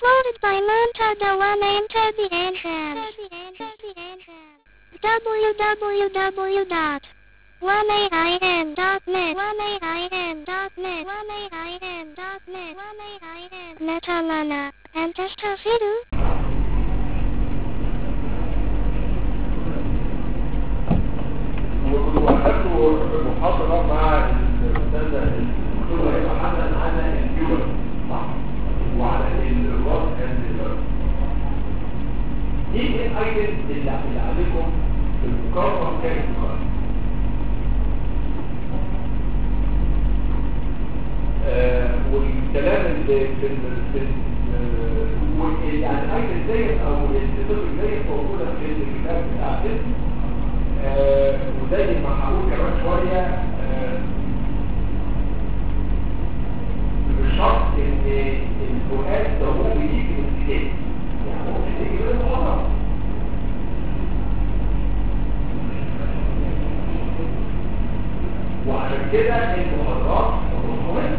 Uploaded by Montada One and Tabby Enhance. www.1ain.net 1ain.net 1ain.net 1ain.net Metalana and Testafidu. وأخذوا محاضرة مع الأستاذة الدكتورة هبة حسن على الجبل صح وعلى الراس اند دي الايتم اللي اللي عليكم في المقارنة كانت مقارنة آه والكلام اللي في ال في ال يعني الايتم ديت او الصفر ديت موجودة في الكتاب بتاع الاسم آه وزي ما هقول كمان شوية آه مش شرط ان الفؤاد ده هو بيجي من الكتاب يعني هو مش بيجي من المحاضرة وعشان كده المحاضرات مهمة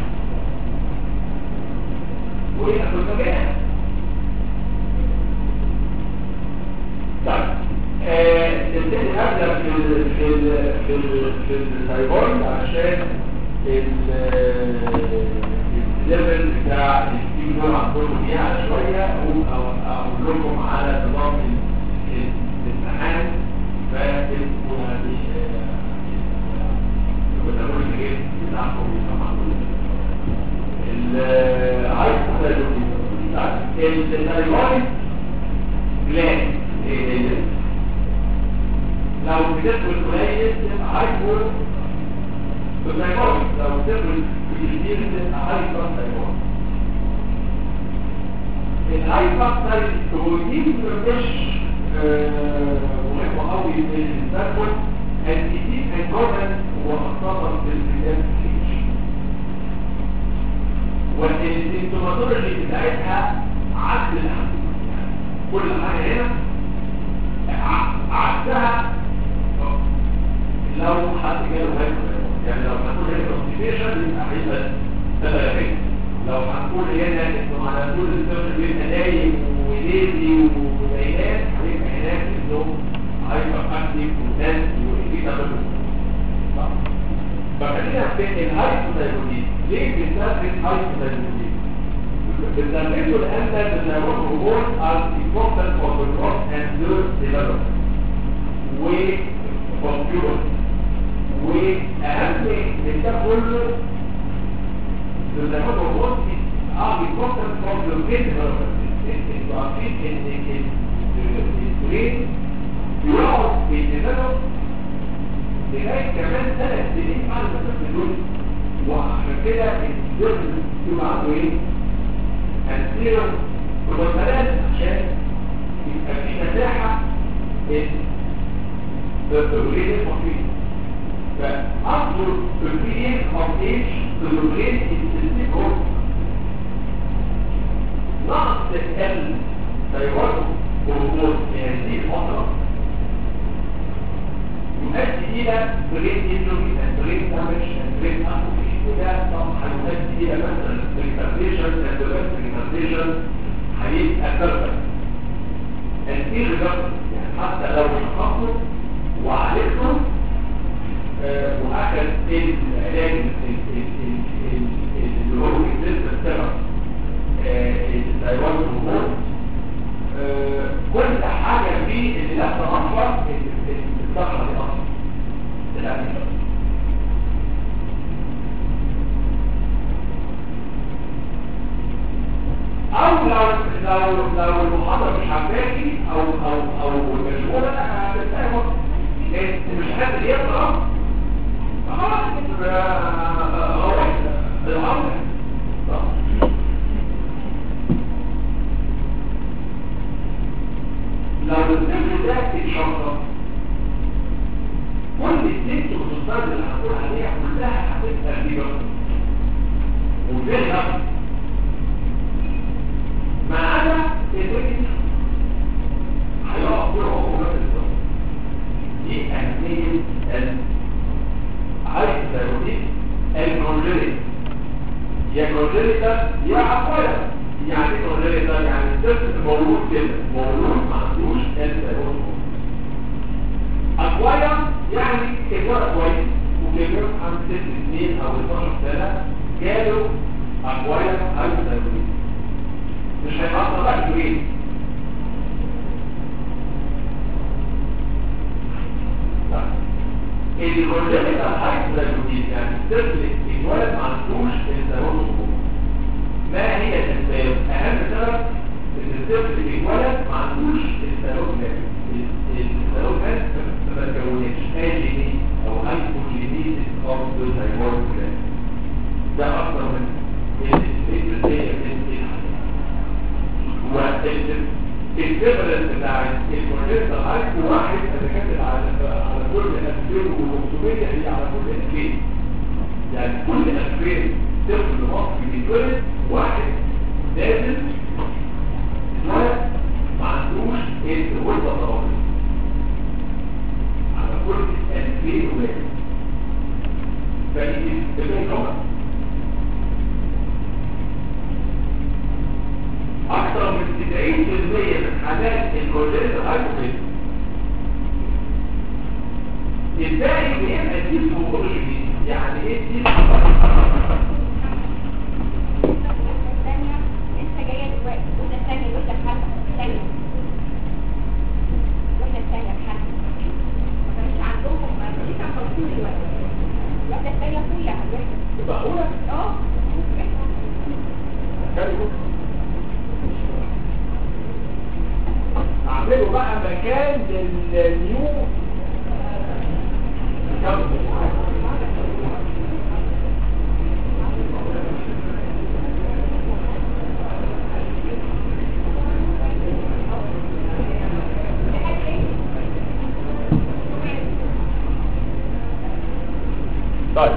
وهي في المجال طيب نبتدي ابدا في ال في ال في ال في التايبويد عشان الليفل بتاع التيم دول هنقولهم ايه شويه او اقول لكم على نظام الامتحان فتبقوا يعني بتقول ايه بتاعكم عايز التايبويد جلاند لو بتدخل قليل تبقى هايبر تايبويد لو بتدخل كتير تبقى هايبر تايبويد الهايبر تايبويد مش مهم قوي في التايبويد الكتير امبورتنت وخاصة في البلاد والسيمتوماتولوجي بتاعتها عكس الأهم كل حاجة هنا عكسها لو حد جاله هايبر يعني لو هنقول هنا كونستيبيشن يبقى هيبقى تبعي لو هنقول هنا انه على طول السيرش بيبقى نايم وليزي وليلات هيبقى هناك انه هايبر اكتيف وناس وفي تبادل فخلينا في الهايبوثايروديز ليه بنستخدم هايبوثايروديز؟ بنستخدمه لان الهرمون هرمون are important for the growth and nerve development وفانكيولوجي واهم من ده كله الهرمون هرمون are important for the brain development انتوا عارفين ان البرين بيقعد بيديفلوب لغايه كمان ثلاث سنين بعد ما الطفل دول وعشان كده الطفل يبقى عنده ايه؟ السيرم والثلاث عشان يبقى في مساحة للتغليل المفيد فأفضل تغليل of age تغليل السلسل هو نقص ال سيوته هرمون في هذه الفترة يؤدي إلى برين إنجوري برين دامج برين أفوكي وده طبعا هيؤدي إلى مثلا ريكارديشن اندوبات ريكارديشن هيبقى كربة الكير جرب يعني حتى لو شخصه وعالجته آه وأخذ العلاج اللي هو السيستم سبب التايوان هرمون كل حاجة فيه اللي لا تنفر الصخرة دي أصلا الأمن او لو لو لو المحاضره مش عجباكي او او او مشغوله هتتفهم مش قادر يقرا خلاص هو الامر لو الطفل ده اتشرط كل الست والخصوصات اللي هقول عليها كلها هتبقى دي بس وفيها ما عدا الوجه هيقف كل عمره نفس الضغط دي أهمية الهايبوثايروديز الكونجينيت يا كونجينيتا يا عقوية يعني ايه كونجينيت طفل مولود كده مولود ما عندوش الثيرويد اكواير يعني اتولد كويس وكبر عند ست سنين او 12 سنه جاله اكواير هايبوثايرويد مش هيحصل بقى جرين الكونجنتال هايبوثايرويد يعني الطفل اتولد ما عندوش الثيرويد ما هي الاسباب اهم سبب ان الطفل اتولد ما عندوش الثيرويد الثيرويد ما تكونتش اجيني او هايبوجينيز اوف ذا ثيرويد ده اكتر من الفكرة والديفرنس بتاع الكونجنتال هايبو واحد اذا كانت على على كل 2500 هي على كل 2000 يعني كل 2000 طفل مصري بيتولد واحد نازل اتولد ما عندوش الغده الطبيعيه على كل 2000 ولاد فدي تبقى كمان اكثر من 90% من حالات الكونجنتال هايبوثايرويد الباقي بيبقى دي فوقولوجي يعني ايه دي معقولة؟ اعملوا بقى مكان للنيو طيب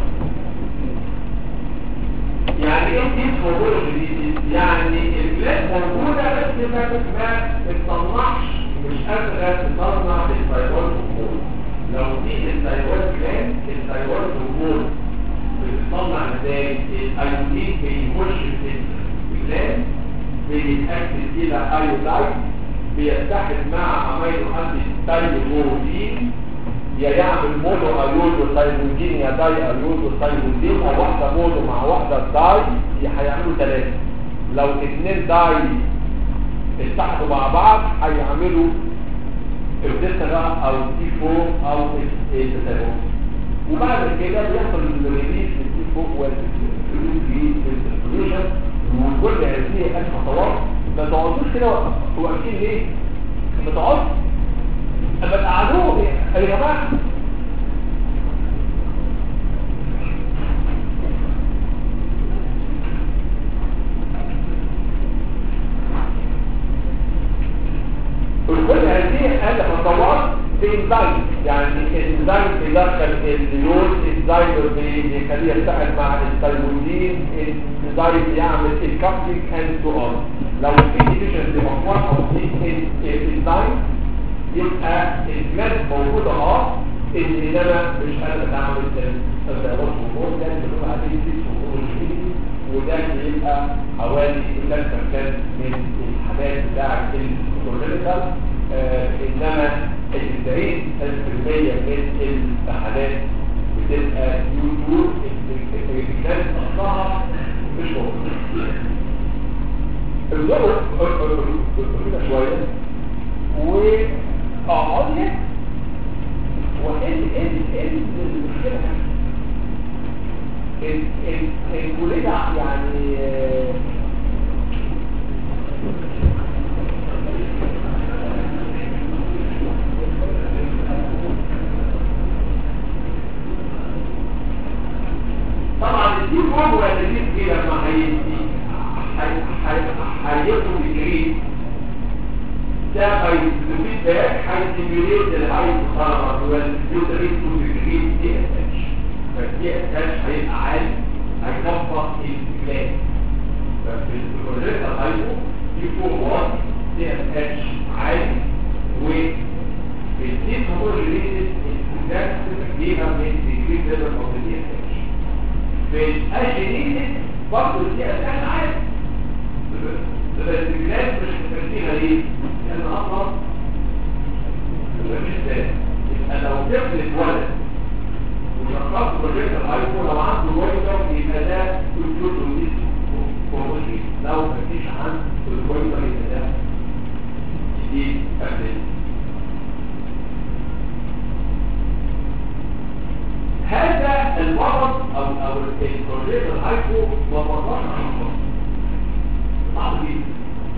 يعني ايه دي موجوده جديد يعني البلاد موجوده بس ما ما بتصنعش مش قادره تصنع الثايرويد هرمون لو دي الثايرويد جلاند الثايرويد هرمون بتتصنع ازاي الايودين بيخش في الجلاند بيتاكد الى ايودايد بيتحد مع امينو اسيد تايروزين يا يعمل مونو ايودو سايبوزين يا داي ايودو سايبوزين او واحده مونو مع واحده داي هيعملوا ثلاثه لو اثنين داي اتحدوا مع بعض هيعملوا الديسترا او تي 4 او التساوي وبعد كده بيحصل الريليس للتي 4 والريليس وكل هذه الخطوات ما تقعدوش كده واقفين ليه؟ ما تقعدش اما تقعدوه يا جماعه كل هذه الخطوات بإنزايم يعني الإنزايم بيدخل اليود الإنزايم بيخليه يتحد مع السيروزين الإنزايم بيعمل الكابلينج اند تو اون لو في ديفيشن لمقوار أو في الإنزايم يبقى الجلاند موجودة اه ان انا مش قادر اعمل التداول هرمون ده اللي بنقول عليه سيس هرمون وده بيبقى حوالي 3% من الحالات بتاعت الكورنيكال آه انما ال 90% من الحالات بتبقى يوتيوب الجلاند اصلها مش موجود الزر كده شويه واقعد لك وايه ايه ايه المشكله الكليه يعني طبعا دي هو اللي دي لما هيدي هيدخل الجريد ده هيستفيد باك هيستيميوليت الهايبوثالامس والبيوتريت تو ديجريد دي اس اتش فالدي اس اتش هيبقى عالي هيكفر الجلاند ففي الكوريتا هايبو دي فوق واط دي اس اتش عالي و في الديب هوموجينيتد الكونداكت بتجيبها من ديجريد ليفل اوف دي اس اتش في الاجينيتد برضه الدي اس اتش عالي الجلاس مش هتكفيها ليه؟ لان اصلا مفيش ذات يبقى لو طفل اتولد وشخص بروجيكت الهايبو لو عنده جويتر يبقى ده كنترول وديس كوموشي لو مفيش عنده الجويتر يبقى ده جديد قبل هذا المرض او او البروجيكت الهايبو ما مرضاش عن المرض صعب جدا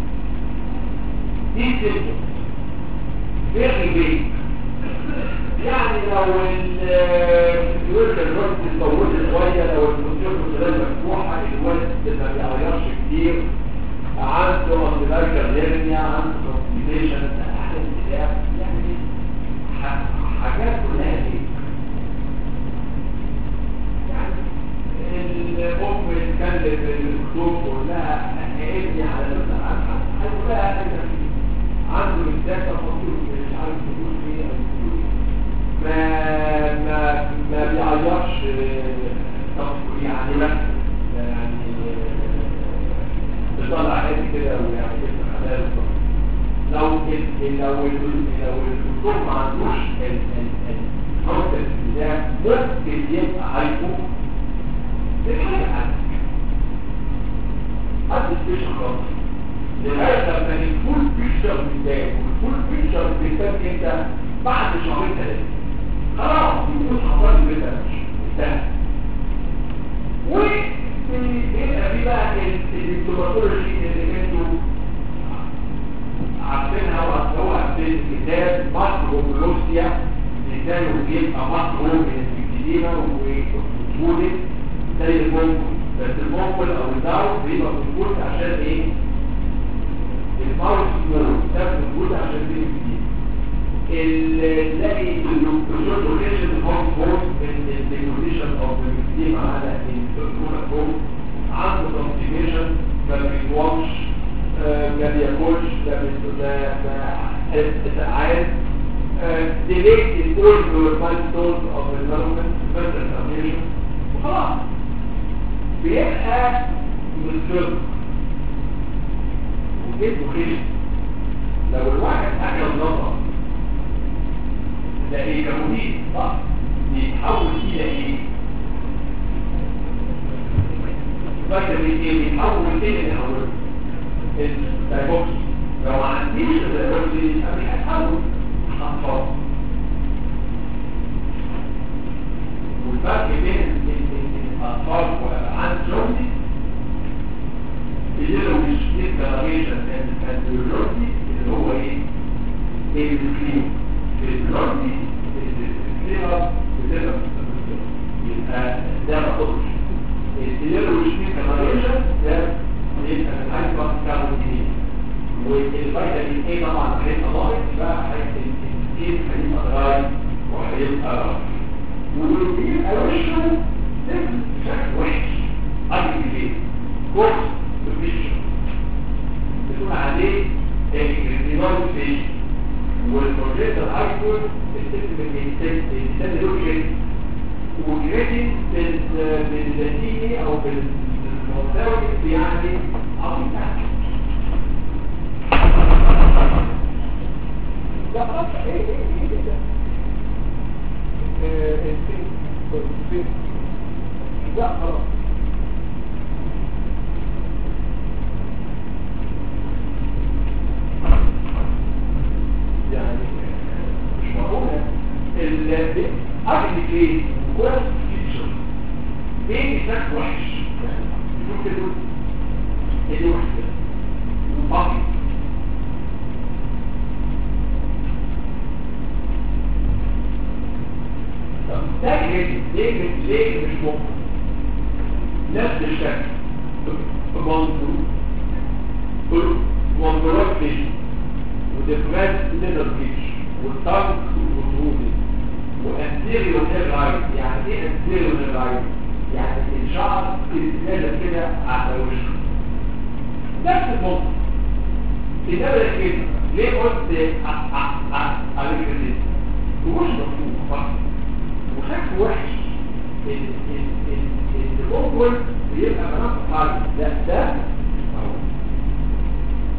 دي سيمبتوم فيري بيج يعني لو الوزن الوزن اتطورت شويه لو الكمبيوتر خلال مفتوحه الوزن ما بيغيرش كتير عنده انتلايكر ليرنيا عنده كونستيبيشن احلى انتلاف يعني حاجات كلها دي يعني الام تكلم الدكتور تقول لها ابني على نفس عنها هيقول لها انا عنده الذاكره خطير مش عارف تقول ايه او تقول ايه ما ما ما بيعيرش يعني لا يعني بيطلع عادي كده ويعني ابن حلال لو ال لو ال لو الدكتور ما عندوش الكونسبت ده ممكن يبقى هايبو دي حاجه عندك محدش بيشرب لغايه لما الفول بيشرب بالذات والفول بيشرب بالذات انت بعد شهرين ثلاثه خلاص يكون حصل لي كده انتهى وبيبقى في بقى الدكتورولوجي اللي انتوا عارفينها وهتلاقوها في الكتاب ماكروبلوسيا ازاي بيبقى ماكرو من الكتيبه وتولد زي المنقل بس المنقل او الداو بيبقى موجود عشان ايه؟ الماوس سمول ده موجود عشان بيه جديد نلاقي الشورتوكيشن هوم فورس من الديكوزيشن اوف الكتيب على الكتيب عنده كونستيبيشن ما بيتوامش ما بياكلش ما بيتعاد delete in all your milestones of development mental foundation وخلاص بيبقى مستر وجيته خير لو الواحد اكل نظر ده ايه كمودين صح بيتحول الى ايه فيتامين ايه بيتحول ايه بيتحول الدايبوكسي لو ما عنديش الدايبوكسي يبقى مش هيتحول اطفال والفرق بين الاطفال وعند جوندي اللي لو مش ديكلاريشن اند جوندي اللي هو ايه الكلين الجوندي الكلينر بتبقى يبقى ده ما تقولش اللي لو مش ديكلاريشن ده يبقى من هايبر كاربونيت والفيتامين ايه طبعا هيبقى ضاغط بقى هيبقى هيبقى دراي وهيبقى رف ويبقى وشه شكل وحش عادي كده كورس بيشن بتقول عليه الرينال فيش والبروجيكت الهايبر السيستم الانسان الانسان له كريدت وكريدت باللاتيني او بالمصدر يعني عظيم لا خلاص ايه ايه ايه ده الفين لا خلاص يعني مش معقولة الأكل ايه كويس فيتشر بين شكل وحش يعني يقول كده اللي وحش كده وطاقي ده ليه ليه ليه مش ممكن نفس الشكل منظور منظورات فيش ودفرات ليدر فيش والطنك والطولي وانتيريو نيرايت يعني ايه انتيريو نيرايت يعني الشعر نازل كده على وشه نفس المنظر كده كده ليه قلت على كده ومش مفهوم صح وشكل وحش الأول بيبقى مناطق حرب لا ده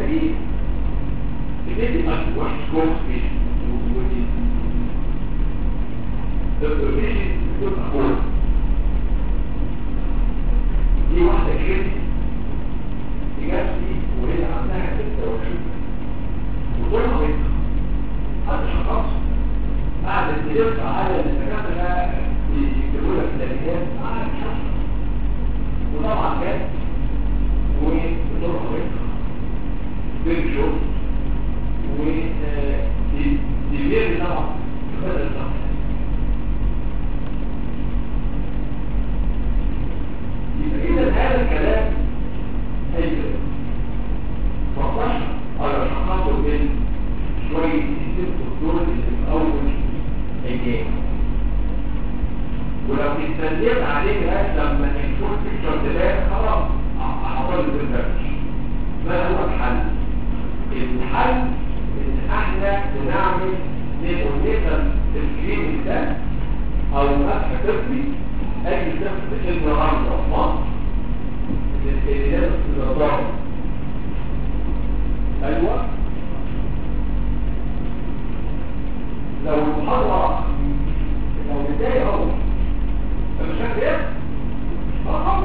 دي بتدي اكل واحد كورس فيه ودي البريشن بتبقى كورس دي واحدة كده تجاسي وهي عندها ستة وعشرين وطولها بيتها هذا شخص قاعدة تلف على الدكاترة يكتبوا لك الأجهاز على الشخص وطبعا جت وطولها بيتها بيج شوت وديبير طبعا بدل الصح يبقى إذا هذا الكلام أي كلام فقط على شخصه من شوية الست الدول اللي في أول أيام ولو استنيت عليه لغاية لما نشوف بيكتشر دلوقتي خلاص هحصل لي بالدرج ما هو الحل؟ الحل إن احنا بنعمل نيمونيتال سكرين ده أو مسح طفلي أي طفل في النهارده في مصر الإنسان النظام أيوة لو المحاضرة لو بداية أهو مش هكذا خلاص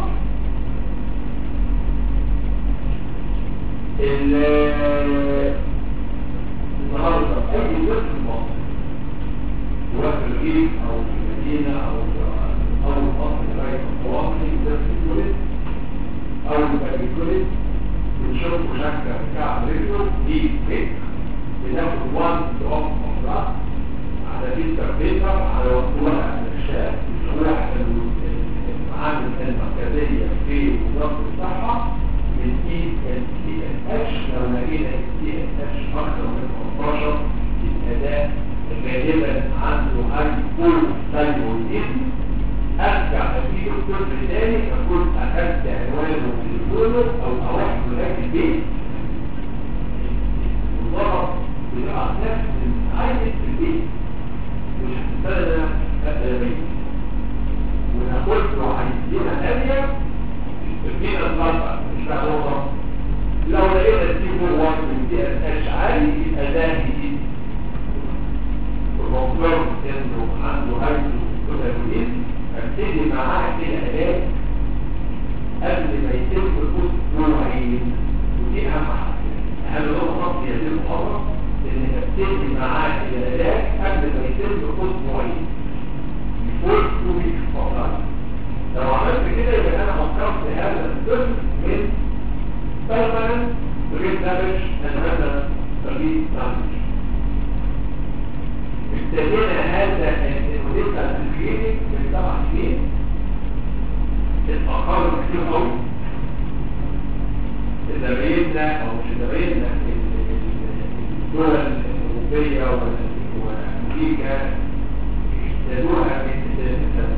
النهارده أي طفل في مصر سواء في الريف أو في المدينة أو أو الأصل لغاية الطواقي طفل يتولد أو يبقى يتولد بنشوفه شكل بتاع رجله دي بيك بناخد وان دروب اوف بلاد على بيتر بيتر على وصولها الاشياء الشروح المعامل المركزية في وزارة الصحة من اي ان تي ان اتش لو لقينا تي ان اتش اكثر من 15 الاداء غالبا عنده هاي فول ثايرويديزم ارجع اديه الطفل تاني اكون اخذت عنوانه وتليفونه او اروح هناك البيت وضرب بيقع نفس عايز في البيت مش هتستنى البيت وناخد له عايزينها ثانيه تدينا الضربه مش بقى نقطه لو لقينا التي 4 1 من دي اتش عالي يبقى ده جديد الرمضان انه عنده هايدرو كوتابوليزم ابتدي معاه العلاج قبل ما يتم اسبوعين ودي اهم حاجه اهم نقطه في هذه المحاضره ان ابتدي معاه العلاج قبل ما يتم اسبوعين بفور تو ويكس فقط لو عملت كده يبقى انا فكرت هذا الطفل من permanent brain damage and permanent brain damage ابتدينا هذا الموديل الكلينيك من سبع سنين اتأخروا كتير قوي زمايلنا او مش زمايلنا الدول الاوروبيه وامريكا ابتدوها من 30 سنه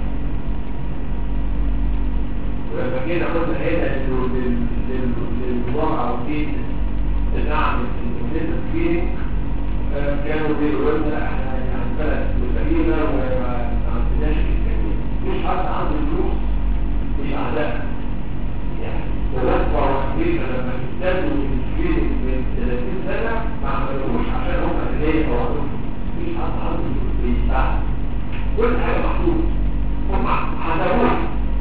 ولما جينا قلنا هنا للوضع او في نعمل الموديل الكلينيك كانوا بيقولوا لنا احنا يعني بلد مستقيمة وما عندناش الكلمة مش حتى عنده فلوس مش عداء يعني ولفة وحبيبة لما ابتدوا الكلينيك من 30 سنة ما عملوش عشان هم اللي هو مش حتى عنده فلوس بيساعد كل حاجة محدود هم عدوها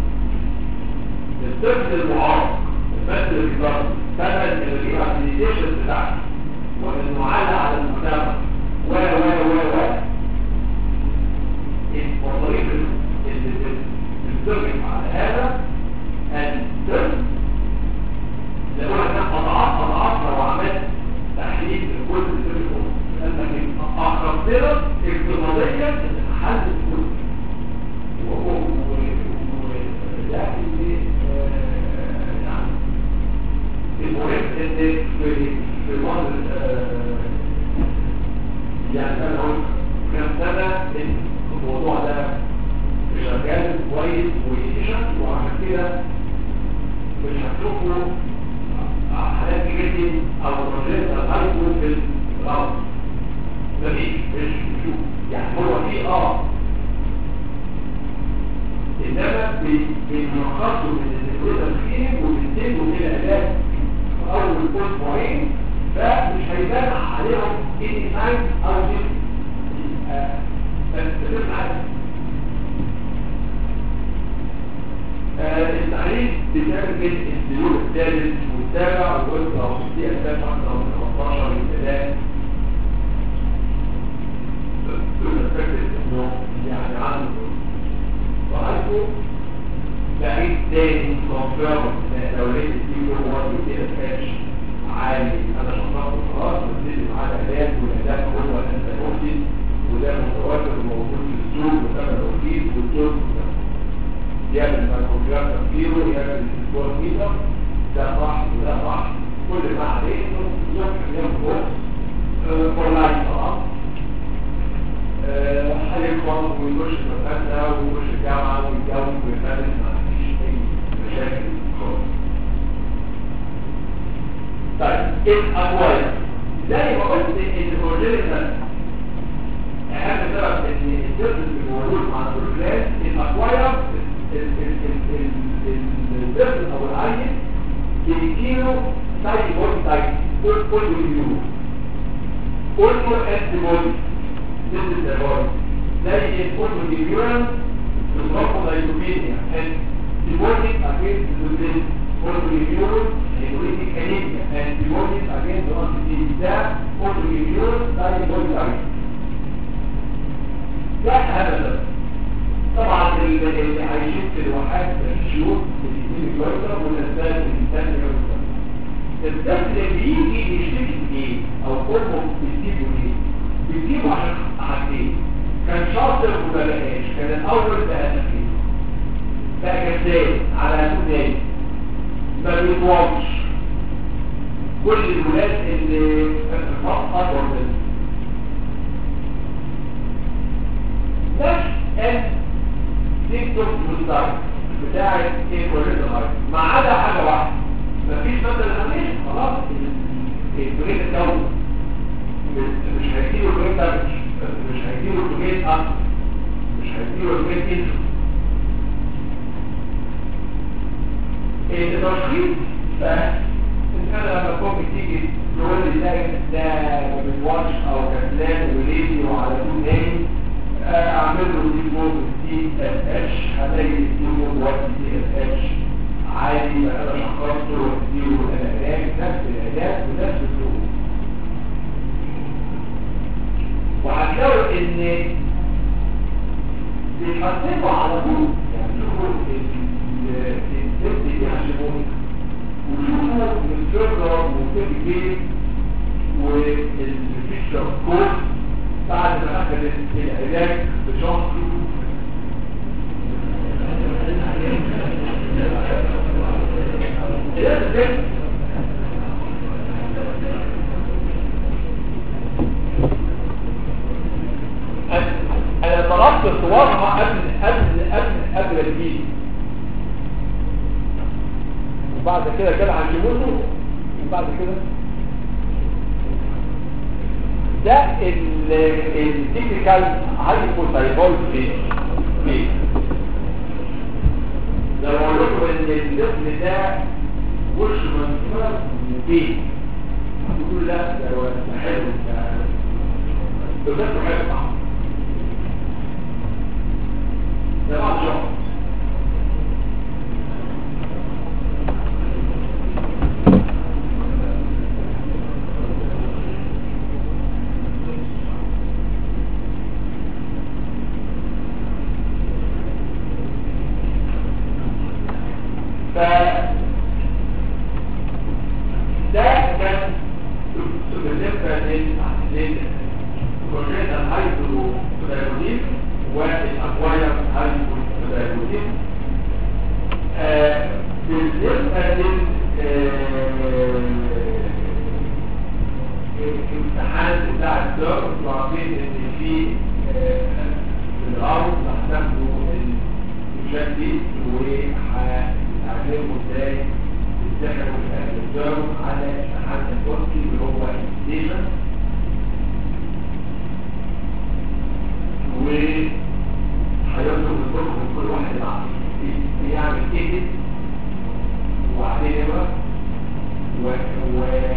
الطفل المعارض المثل الكبار سبب الريهابيليتيشن بتاعته وانه على على المجتمع و و و و وطريق اللي بتترجم على هذا الدرس لو انا اضعاف اضعاف لو عملت تحليل لكل التليفون لانك اخرت لك اقتصاديا حل الكل المهم ان في في بعض يعني انا قلت كام سنه الموضوع ده شغال كويس ويشن وعشان كده مش هتشوفوا حالات كتير او بروجيكت الايفون في الارض مفيش مش بشوف يعني هو في اه انما بينقصوا من النيوروتال كلينيك وبينتجوا الى علاج اول اسبوعين فمش هيبان عليهم اني ساين او جيم فالتدريب عادي التعريف بتعمل بين السلوك الثالث والسابع والوسط او في اسباب واحده او 15 للكلام انه يعني عنده وعنده بعيد تاني كونفيرم لو لقيت فيه يوم واحد كده كاش عالي انا شخصته خلاص وابتدي معاه العلاج والعلاج هو الانتيبيوتيك وده متوفر وموجود في السوق وثمن رخيص والدور يعمل مايكروجراف تفكيره يعمل الاسبوع ميتر ده صح وده صح كل ما عليه انه يصبح يوم كورس فور لايف طبعا هيكبر ويخش المدرسة ويخش الجامعة ويتجوز ويخلف ما فيش أي مشاكل خالص. طيب الأقوال زي ما قلت إن الأورجينال أهم سبب إن الطفل اللي موجود مع البروفلاس الأقوال الطفل أو العيل بيجيله سايد بودي تايب كل كل يوم كل أنتي بودي this is the body. That is what will give urine to thrombocytopenia and devoted against the disease. What will give urine hemolytic anemia and devoted against the antigen. That what will give urine that body type. ده هذا طبعا اللي عايشين في الواحات الشيوخ بتدين الجوزة والأسباب الإنسان الجوزة الطفل اللي بيجي يشتكي ايه او امه بتجيبه ايه بتجيبه عشان حاجتين كان شاطر وما بقاش كان الاول بقى تخيل بقى كذاب على اساس ما بيطولش كل الولاد اللي اكبر منه نفس السيمتوم والسايد بتاعت ايه كوريزا ما عدا حاجه واحده مفيش مثلا عمليه خلاص البريد الدولي مش هيديله البريد دامج مش هيديله البريد اب مش هيديله البريد انترو التشخيص فالإنسان لما تكون بتيجي تقول لي ده ده ما بيتواتش او كسلان وليدي وعلى طول نايم اعمل له دي مود دي اس اتش هلاقي دي مود واحد دي اس اتش عادي بقى انا شخصته واديله العلاج نفس العلاج ونفس الظروف وهتلاقوا ان بيحسبوا على طول يعني شوفوا الست دي هشموني وشوفوا الفكرة والتكبير والفيشر كورس بعد ما اخذت العلاج بشهر لازم انا طلبت صورها قبل قبل قبل قبل الفيديو وبعد كده كده هنجيبوه وبعد كده ده التيبيكال هايبوثايرويد فيش لو اقول لكم ان الطفل ده وش منفر مبين هتقول لا ده هو حلو ده ده حلو صح ده بعد شهر ف ده كان بالنسبة للكورنيتا هايدروثايرودين والأكواير هايدروثايرودين بالنسبة لل الامتحان بتاع الدور وعارفين ان في في الارض هتاخدوا المشاكل وهتعلموا ازاي تتذكروا الدور على امتحان التركي اللي هو الديشن وهيطلب منكم كل واحد يعمل ايه وبعدين بقى و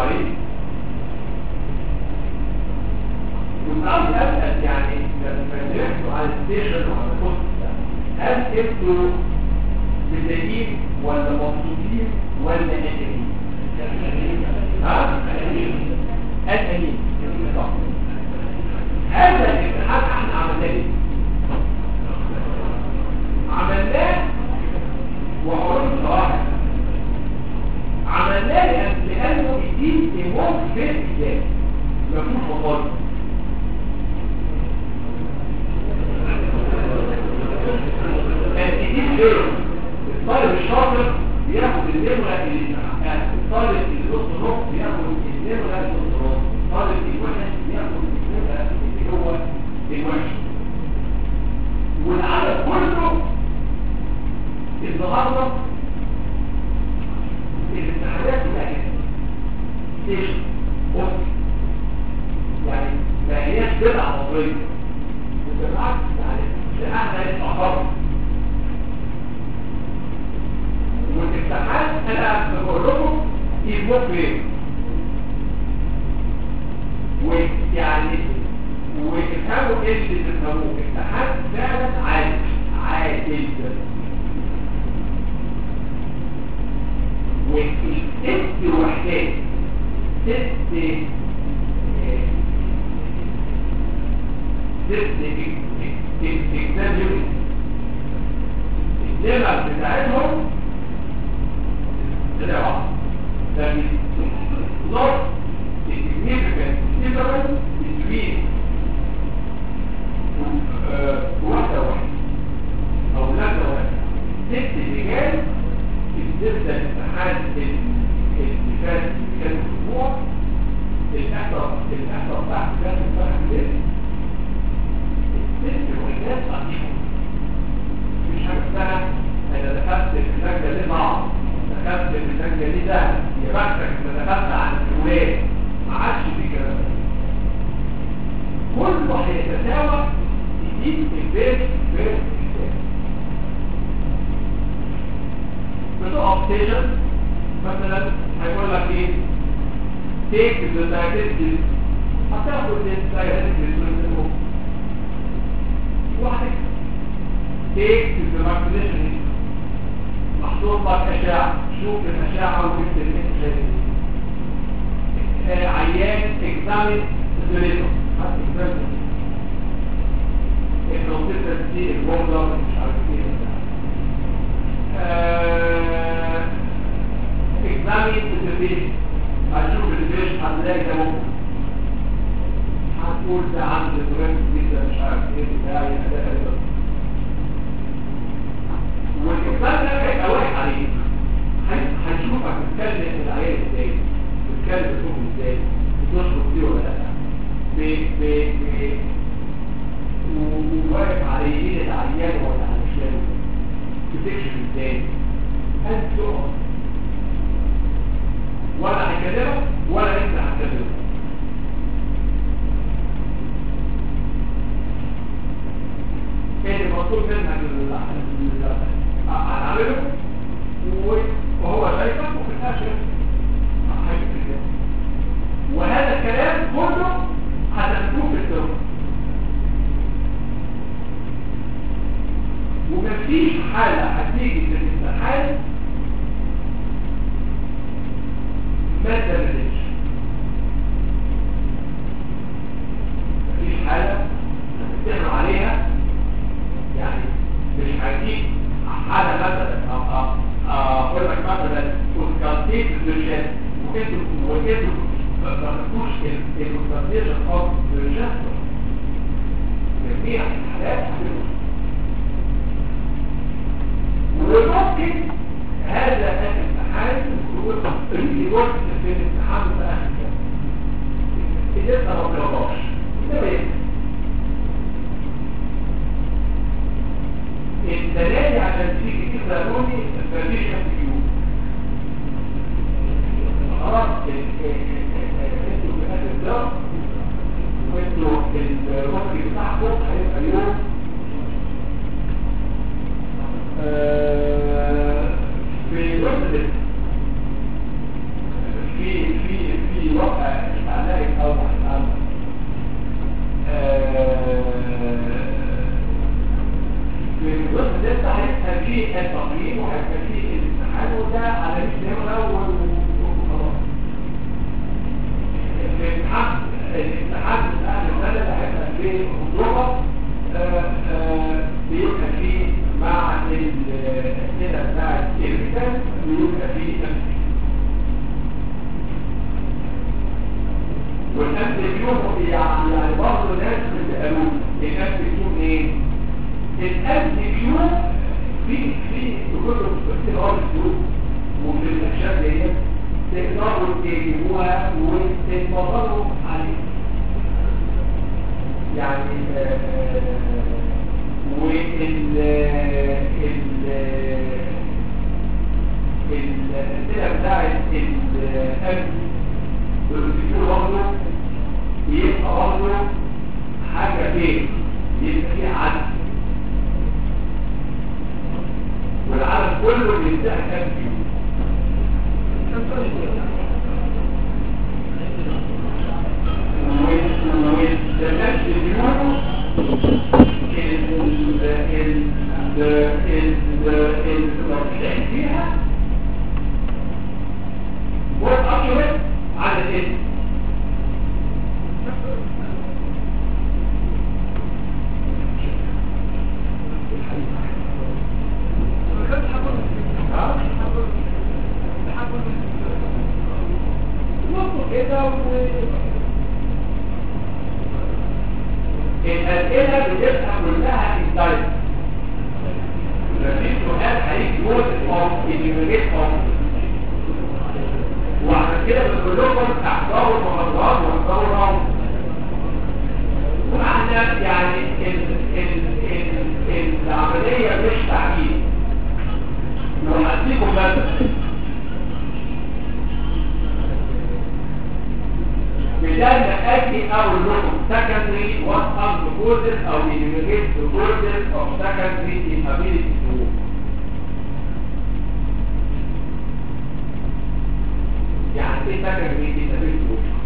عليه وطبعا اسال يعني لما نحكوا على الستيشن وعلى البوست هل انتوا متضايقين ولا مبسوطين ولا قلقانين؟ ها؟ قلقانين صح هذا الامتحان احنا عملناه ايه؟ عملناه وهقول بصراحه عملناه لأن- لانه يديك ايمون في الكتاب مفهوش مطالب الجديد غير الطالب الشاطر بياخد النمرة اللي الطالب اللي نص نص بياخد النمرة اللي نص نص الطالب الوحش بياخد النمرة اللي هو الوحش والعدد كله النهارده الامتحانات بتاعت ستيشن اوف يعني ما هياش بدعة مصرية بالعكس يعني ده احنا اتأخرنا والامتحان انا بقول لكم يبقوا فين ويعني وتفهموا ايه اللي تفهموه امتحان فعلا عادل عادل والست وحدات ست آه، ست اكزام يونت النمر بتاعتهم طلع واحد لكن not significant difference between آه، واحدة واحدة أو لجنة واحدة ست رجال بالنسبة لامتحان اللي فات اللي كان أسبوع الأحصاء الأحصاء بتاعت كان امبارح بالليل الست وحدات قديمة مش حاجة اسمها أنا دخلت في اللجنة دي نار دخلت في اللجنة دي ده يا بختك أنت دخلت عن الولاد ما عادش في كلام ده. كله هيتساوى يجيب البيت في الكتاب بتقف ستيشن مثلا هيقول لك ايه تيك ذا دايركتيف هتاخد الدايركتيف من واحد تيك ذا ماكسيشن محطوط لك اشعه شوف الاشعه وجبت اللي انت شايفه آه، عيان اكزامين سيريتو حتى اكزامين الكونسيستنسي الوردر مش عارف ايه اكزامين الدبيش هتشوف الدبيش هتلاقي ده ممكن هتقول ده عند الفرنس دي ده مش عارف ايه بتاع ده ده والاكزام ده هيبقى واحد عليك هن- هنشوفك بتتكلم العيال ازاي بتتكلم بتقوم ازاي بتشرب دي ولا لا ب ب ب و- وواقف على يمين العيان ولا على شماله بتكشف ازاي انت تقف ولا هيكلمك ولا انت هتكلمه كان المطلوب منك ال- ال- هنعمله و- وهو شايفك وفي الاخر هيكتب كده. وهذا الكلام كله هتاخدوه في الدرس ومفيش حالة هتيجي في الامتحان ما تدرسش مفيش حالة هتتهم عليها يعني مش هتيجي حالة مثلا أو- أو- أو أقول لك مثلا كونسكانتيت الدرجات وكنتوا وكنتوا ما تاخدوش الكونسكانتيشن اوف درجات جميع الحالات هتبقى وممكن هذا الامتحان يكون اللي وقت في الامتحان في اخر كلام اللي انت ما ترضاش ده بيحصل الدلالة عشان تيجي كده لوني مفيش كيو خلاص انتوا في اخر ده وانتوا الوقت بتاعكم هيبقى اليوم آه، في وزن في في في فيه التقييم وهيبقى فيه الامتحان وده على النمرة وخلاص الامتحان الامتحان بتاع السنة اللي هيبقى فيه خطوبة بيبقى فيه مع الأسئلة بتاعت الرسالة بيبقى فيه أمثلة والأمثلة فيهم يعني يعني برضه ناس بتسألون الأمثلة فيهم إيه؟ الأمثلة فيهم في في كتب كتير أرض السوق وفي الأكشاف ديت تقدروا تجيبوها وتتفضلوا عليها يعني وال الأسئلة بتاعت الأمن والرسول برضه يبقى برضه حاجة فين يبقى فيه عدد والعالم كله بيمتحن أمن والناس اليوم المرشح فيها والأشرف على الاسم كده الأسئلة بتبقى كلها إنتايت مفيش سؤال هيجي جوه الفورم يجي فورم وعشان كده بنقول لكم احضروا المحاضرات واحضروا الراوند واحنا يعني ال ال ال العملية مش تعقيد لو هديكم مثلا بدل ما اجي اقول لكم secondary what are the causes او enumerate the causes of secondary inability to move يعني ايه secondary inability to move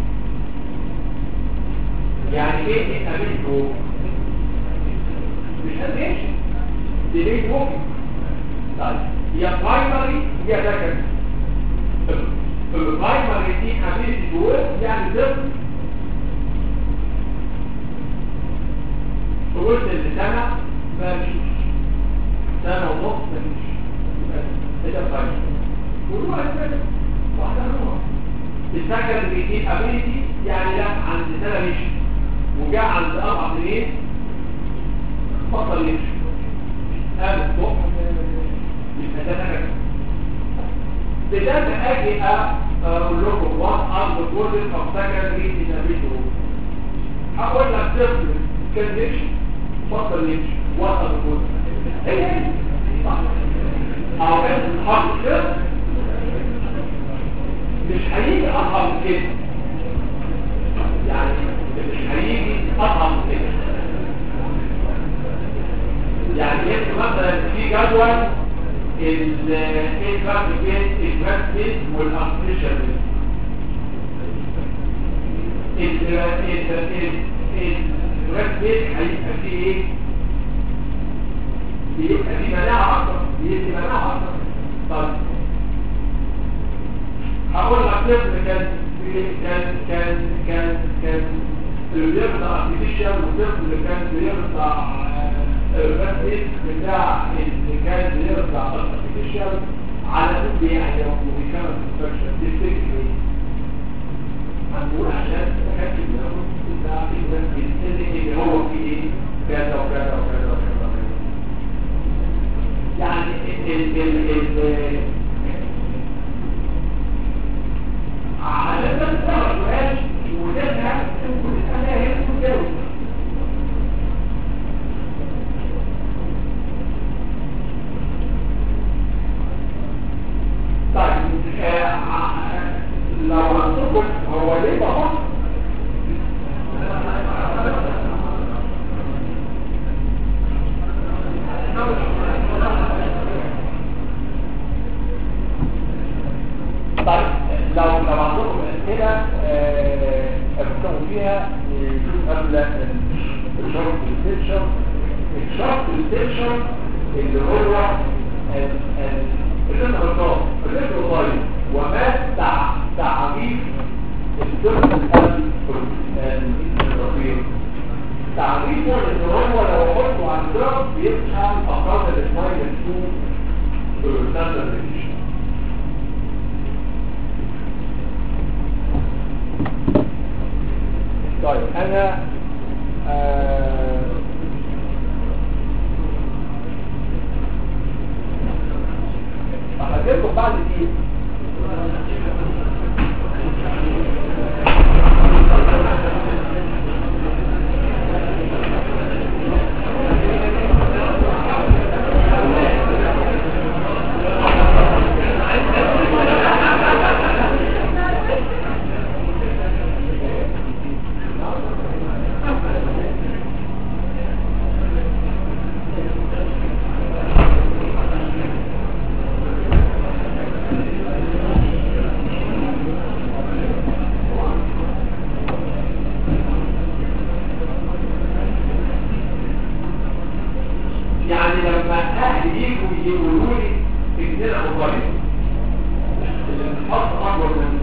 يعني ايه inability to move مش هنمشي delay walking طيب يا primary يا secondary البرايمري دي ability to work يعني طفل قلت اللي سنة ما فيش سنة ونص ما فيش ده برايمري والروح السنة واحدة روح السكن بيدين ability يعني لا عند سنة مشي وجاء عند أربع سنين بطل يمشي قام الصبح يبقى ده سكن بدل ما اجي اقول لكم what are the causes of secondary inability هقول لك طفل كان يمشي بطل يمشي what are the causes هي هي صح او انت تحط كده مش هيجي اصعب من كده يعني مش هيجي اصعب من كده يعني انت مثلا في جدول الفرق بين الجرافيك والارتفيشال الجرافيك هيبقى فيه ايه؟ بيبقى فيه مناعة أكتر بيدي مناعة أكتر طيب هقول لك طفل كان كان كان كان كان بيرضع ارتفيشال وطفل كان بيرضع الرسم بتاع اللي كان بيرضع ارتفيشال على مود يعني ربه كان انفكشن دي فكرة هنقول عشان تحكي بنقول بتاع الرسم اللي هو فيه ايه كذا وكذا وكذا وكذا يعني ال ال ال على ما تفرج وده كل سنة هي متجاوز طيب لو هنطبق هو ليه بابا طيب لو لو عندكم اسئله ابتدوا فيها نشوف قبل الشرط السيكشن الشرط السيكشن اللي هو الرزق الرصاص الرزق الطيب وما تع- تعريف الدرس القلب الرصير تعريفه ان هو لو حطه على الدرس بيبقى اقل من ماينس 2 ستاندرد ريش طيب انا آه هجيلكم بعد دي يعني لما اهل يجوا يقولوا لي اجننا مطالب الانتحاط اكبر منه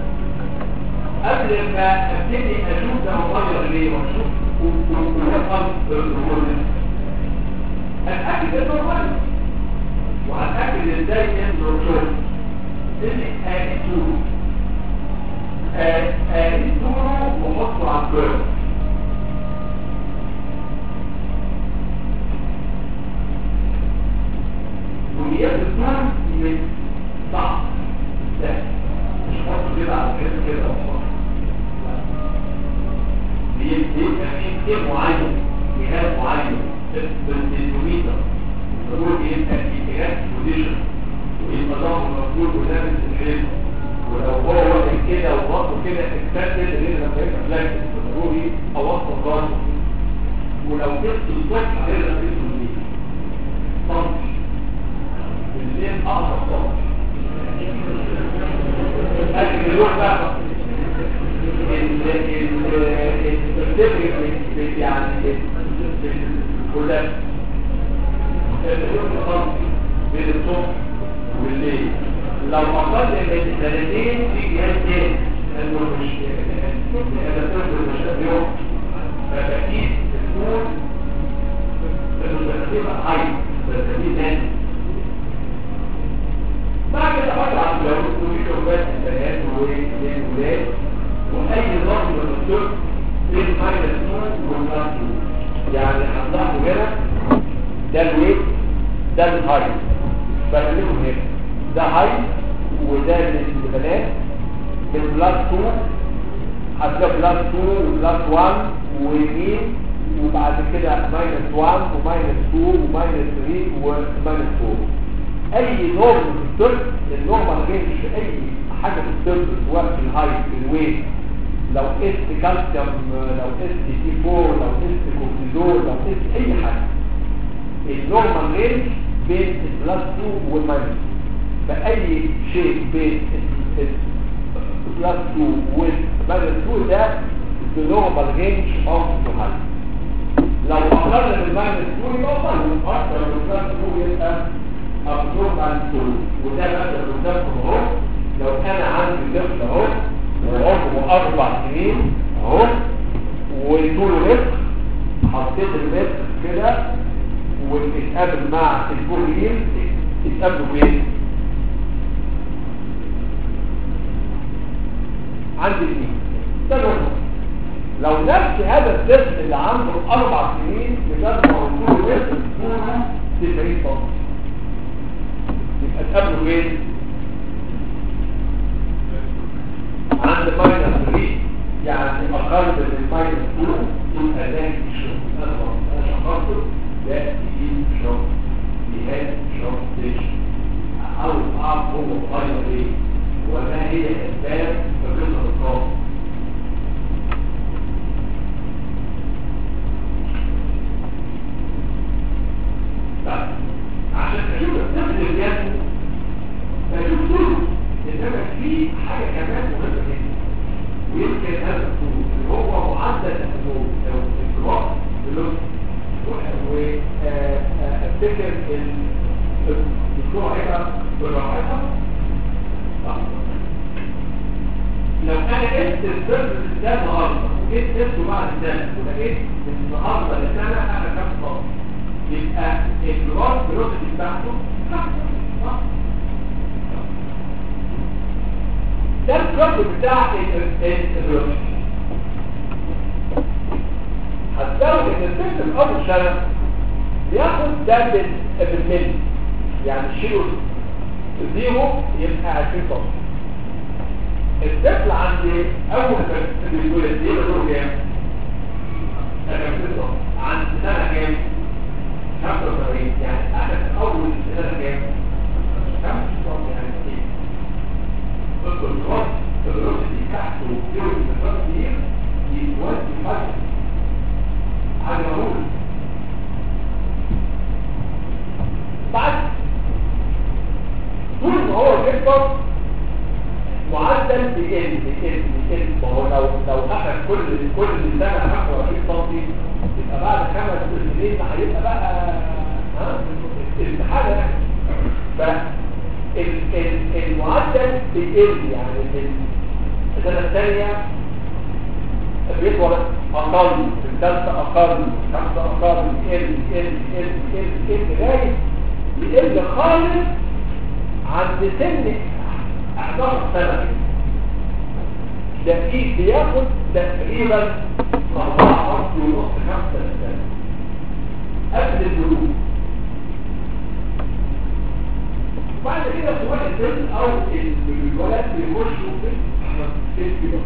قبل ما ابتدي اشوف ده مغير ليه واشوف وافهم الرجل اتاكد انه مغير وهتاكد ازاي انه شوف اللي قالته قالته وحطه على الكيرف كليات الطعم من صعب سهل مش حط كده على كده كده وحط بيبقى في كتير معين جهاز معين بالتنوميتر الضرور بيبقى في جهاز بوزيشن ويبقى ضغط مفهول ولابس الحلم ولو هو واقف كده وبطنه كده اكتسل غير لما يبقى فلاكس ضروري اوصل راسه ولو جبت الصبح غير لما يبقى الليل صمت الليل اقصر صمت لكن الروح بقى السبتفريك يعني كلها الروح صمت بين الصبح والليل لو أقل من سنتين في جهاز تاني لأنه مش هذا الطفل مش اليوم فأكيد تكون المستخدمة حي فالتأكيد تاني بعد كده حط على الجواز وفي شغلات البنات والولاد وأي نظام من الطفل بين ماينس 2 والبلس 2 يعني هنلاحظوا هنا ده الويت ده الهايت بخليهم هنا ده هاي وده للبنات بالبلس 2 هتلاقي بلس 2 وبلس 1 ويمين وبعد كده ماينس 1 وماينس 2 وماينس 3 وماينس 4 اي نوع من الطب النوع ما غيرش اي حاجه في الطب سواء في الهايت في الويت لو قست كالسيوم لو قست تي 4 لو قست كورتيزول لو قست اي حاجه النورمال رينج بين البلس 2 والماينس 2 فأي شيء بين البلس 2 والماينس 2 ده the normal range of the height لو أقل من الماينس 2 يبقى طيب أكثر من البلس 2 يبقى abnormal 2 وده مثلا قدامكم اهو لو أنا عندي طفل اهو وعمره أربع سنين اهو وطوله متر حطيت المتر كده وتتقابل مع الكوريين تتقابلوا فين؟ عند الاثنين ده نقطة لو نفس هذا الطفل اللي عنده اربع سنين بجد موضوع وزن طوله 90 سم يبقى تقابله فين؟ عند ماينس 3 يعني اقل من الماينس 2 يبقى ده شغل انا شخصته ده يجيب شغل جهاز شغل ستيشن او اعرف هو صغير ايه وما هي اسباب فقدر الطاقه طيب عشان تشوف الطفل الجسم تشوف طوله انما في حاجه كمان مهمه جدا ويمكن هذا الطول اللي هو معدل الطول او الجراف اللي وافتكر الدكتور هيبقى بالراحه لو انا قلت السيرفس ده النهارده وجيت قلته بعد سنه ولقيت ان النهارده لسنه انا كام صف يبقى الجراف فيلوسفي بتاعته صح ده الكرب بتاع الفيلوسفي هتلاقوا ان السيستم اول سنه بياخد ده بالملي يعني شيلوا زيرو يبقى 20 سم الطفل عند اول ما بيتولد ايه بيقول كام؟ انا عند سنه كام؟ 75 يعني اخر اول سنه كام؟ 5 يعني ايه؟ الدكتور الدروس دي تحته يوم الدكتور دي يودي فجأة على اقول بعد طول ما هو بيكبر معدل بيقل بيقل بيقل ما هو لو لو اخذ كل كل سنه 25 سم يبقى بعد خمس سنين هيبقى بقى ها استحاله ف المعدل بيقل يعني في السنه الثانيه بيطول اقل في الثالثه اقل في الخامسه اقل يقل يقل يقل يقل يقل لغايه يقل خالص عند سن 11 سنة ده ايه بياخد تقريبا 4 ونص 5 سنة قبل البلوغ بعد كده سواء البنت او الولد بيخشوا في البلوغ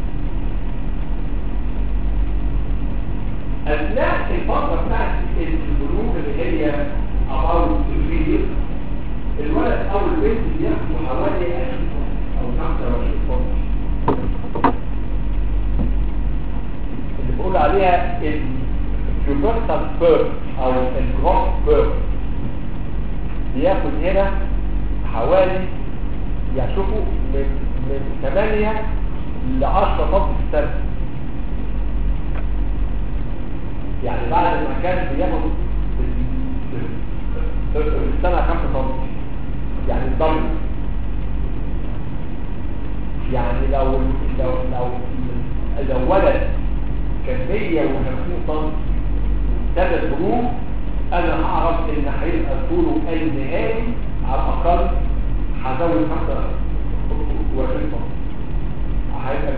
اثناء الفترة بتاعت البلوغ اللي هي about 3 years الولد او البنت بياخدوا حوالي 20 او 25 فونت اللي بقول عليها الجوبرتال بيرث او الجروس بيرث بياخد هنا حوالي يعني شوفوا من من 8 ل 10 فونت في السنه يعني بعد ما كان بياخد في السنه 5 فونت يعني الضم يعني لو لو لو لو ولد كان 150 سم ثلاث ظروف انا هعرف ان هيبقى طوله النهائي على الاقل هزود 25 سم هيبقى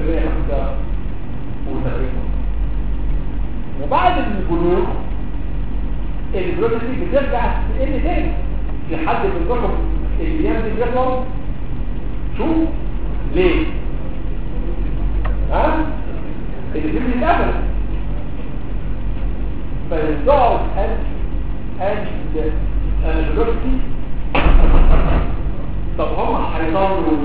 175 سم وبعد البلوغ الفلوسيتي بترجع تقل تاني في حد منكم الايام دي بيطلع شوف ليه ها اللي دي بيتقبل فيرجعوا ان ان الفلوسيتي طب هم هيضلوا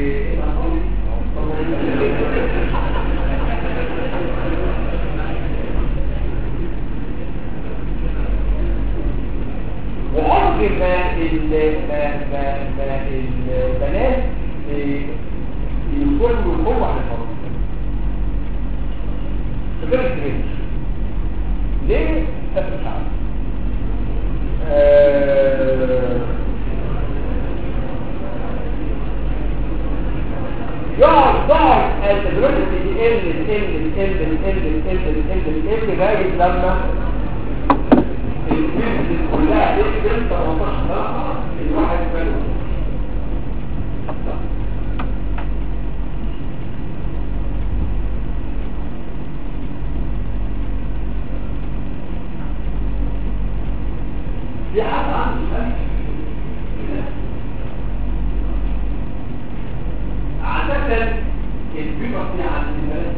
وعرض ما ما ما ما البنات يكونوا قوة على الفرق غير الجريش ليه؟ مش عارف يقعد ضعف الفلوسيتي يقل يقل يقل يقل يقل يقل يقل لغاية لما البيزنس كلها تقفل 18 سنة الواحد فلوس في حد عنده سنة عادة البيبر دي عند البلد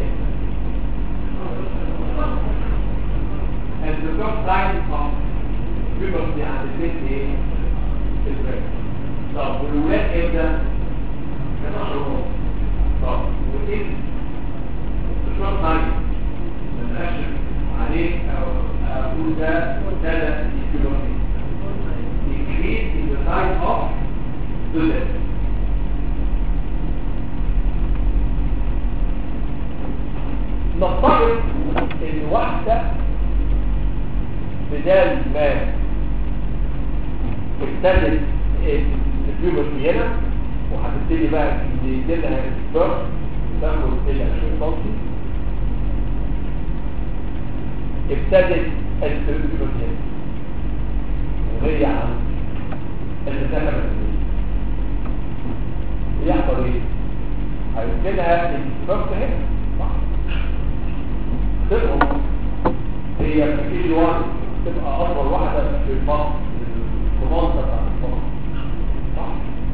and the first sign of puberty عند البنت ايه؟ البريك طب والولاد امتى؟ 11 ونص طب وايه؟ the first sign ما نقاش عليه او اقول ده ثلاث puberty increase in the size of student نفترض ان واحده بدال ما ابتدت البيوبرتي هنا وهتبتدي بقى يجيلها الستار تاخد الى 20 سم ابتدت البيوبرتي هنا وهي عن المسافه يحصل ايه؟ هيجيلها الستار هنا صح؟ تبقى هي في كي واحد تبقى اطول واحده في الفصل الكوماندا بتاعت الفصل صح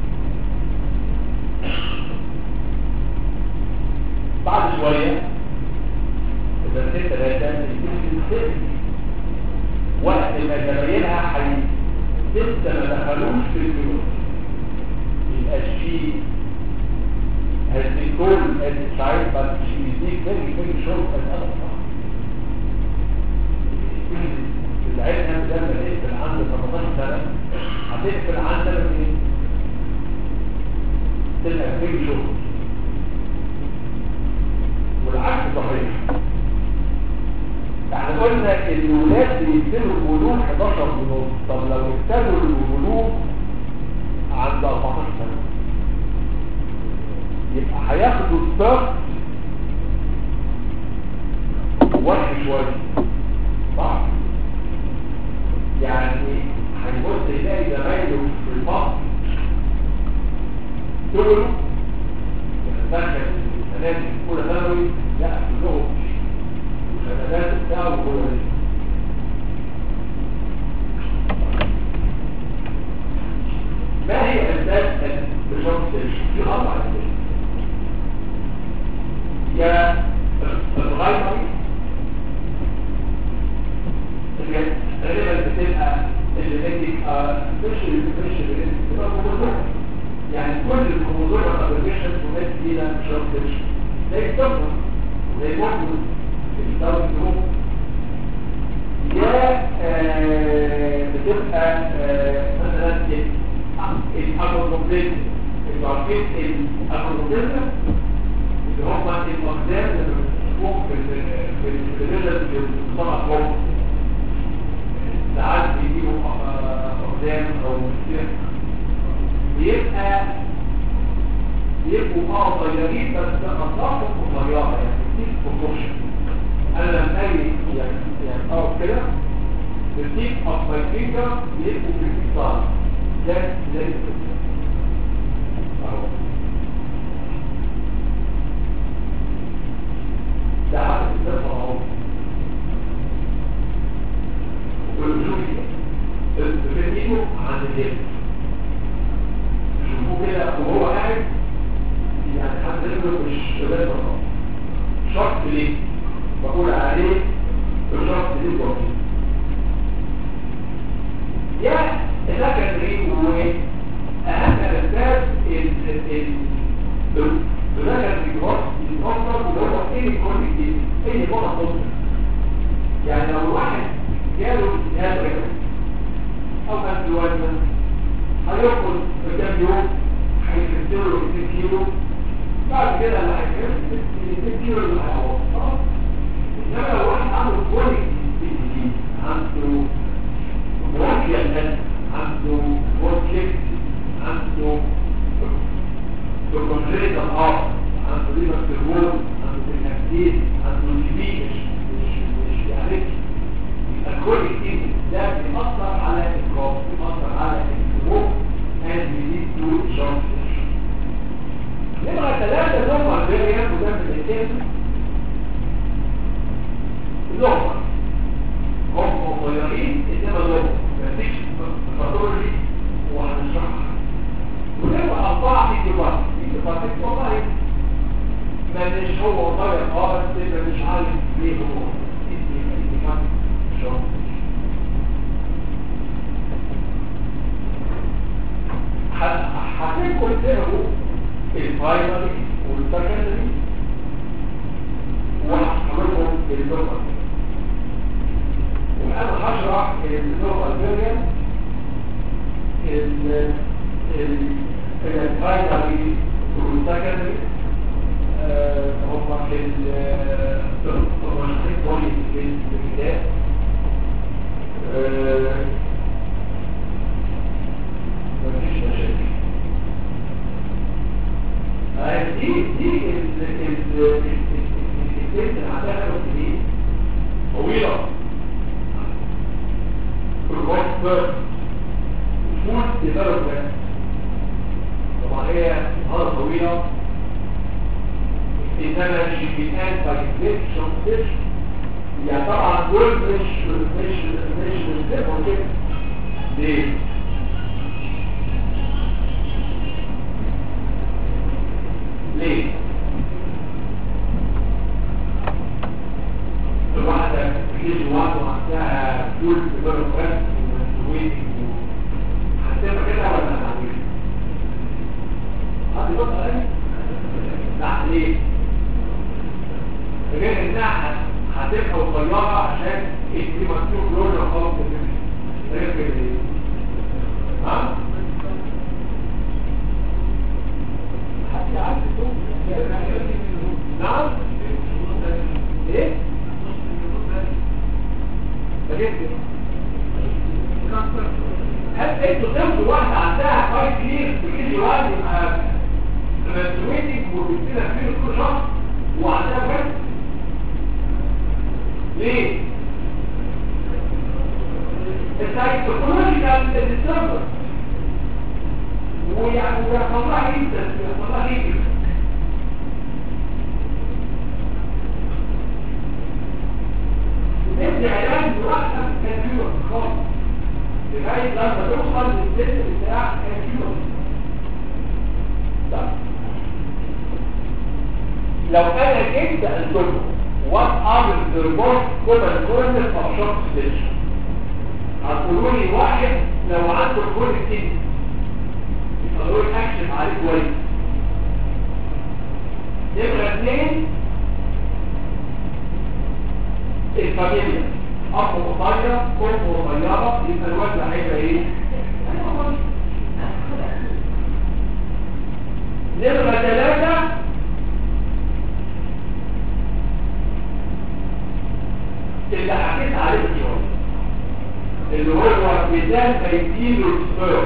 بعد شويه اذا ست ثلاثه يمكن ست وقت ما زمايلها حي لسه ما دخلوش في الجنود يبقى في has been told as a child but she is very very short as other العلم ده لما تقفل عند 18 سنة هتقفل عند ايه؟ تبقى في شغل والعكس صحيح احنا قلنا الولاد بيبتدوا البلوغ 11 ونص طب لو ابتدوا البلوغ عند 14 سنة يبقى هياخدوا ستارت وحش شوية صح؟ يعني هيبص يلاقي زمايله في الفصل دول دخل السنة دي في أولى ثانوي لا كلهم الخدمات بتاعه هو ما هي أساس البشرط في أربع أساس يا الغاية غالبا بتبقى الجينيتيك سبيشال سبيشال بتبقى كروموزوم يعني كل الكروموزوم ابليكيشن تمثل الى شورتج زي الطفل زي برضه الدوري جروب يا بتبقى مثلا الاكروموزوم انتوا عارفين الاكروموزوم اللي هم الاقدام اللي بتشوفوهم في الريلز في الصنع فوق ساعات بيجيبوا أقدام أو مسير بيبقى بيبقوا اه صغيرين بس أطلافهم صغيرة يعني بتيك بروبورشن أنا لما أجي يعني يعني اه كده بتيك أوف ماي فينجر بيبقوا في الكتار ده زي كده أهو ده حاجة بتبقى أهو بتبنيه عن الجبل شوفوه كده وهو قاعد يعني حد رجله مش شباب فقط شرط ليه بقول عليه الشرط ليه وكيل يا سكندري هو ايه اهم اسباب السكندري كروس يتوصل وهو ايه الكل الجديد ايه نقطه توصل يعني لو واحد جاله هذا او أكل وزن هياخد كام يوم هيكسر له 2 كيلو بعد كده اللي هيكسر 2 كيلو اللي هيعوض خلاص انما لو واحد عنده كواليتي عنده مواكيا عنده وركيك عنده كونجريت الارض عنده ليبر تربول عنده تنكتيز عنده جبين مش مش يعني الكواليتي ده بيأثر على الكروب بيأثر على الكروب and we need to jump نبقى ثلاثة نوع الفيريان وده في الاسم لغة هم صغيرين انما لغة مفيش باثولوجي وهنشرحها ونبقى أربعة في ديبارت في ديبارت والله ما مش هو صغير خالص يبقى مش عارف ليه هو اسمي ديبارت شو هتكون تقروا البرايمري والسكندري وهحضرهم اللغة وأنا هشرح اللغة الفيريان البرايمري والسكندري هم في الترمشتين بولي في الكتاب انفكشن تيشو يعني طبعا دول مش مش مش مش بيبقوا كده ليه؟ ليه؟ الواحدة تجيش واحدة وعندها فول في بره فرنس ومسويتي هتبقى كده ولا هتعمل؟ هذه بطل ايه؟ لا ليه؟ غير انها هتبقى قصيرة عشان انت مكتوب لونها خالص غير كده ايه؟ ها؟ حد عارف نعم؟ ايه؟ فجبت هل انتوا تاخدوا واحدة عندها فايت كلير بكيجي واحد يبقى مسويتك وبتدينا فيه كل شهر وعندها بس ليه؟ السايكولوجيكال ديستربر ويعني ويحصل لها جدا ويحصل لها جدا ندي علاج مركب كالكيور خالص لغايه لما توصل للسن بتاع كالكيور لو انا جيت سالتكم what are the most common causes of shock station هتقولوا لي واحد لو عنده كل كده يقولوا لي اكشف عليه كويس نمرة اثنين الفاميليا اب قصير ام قصيره يبقى الوزن هيبقى ايه؟ نمرة ثلاثة اللي حكيت عليه شوية اللي هو مثال هيديله السبيرم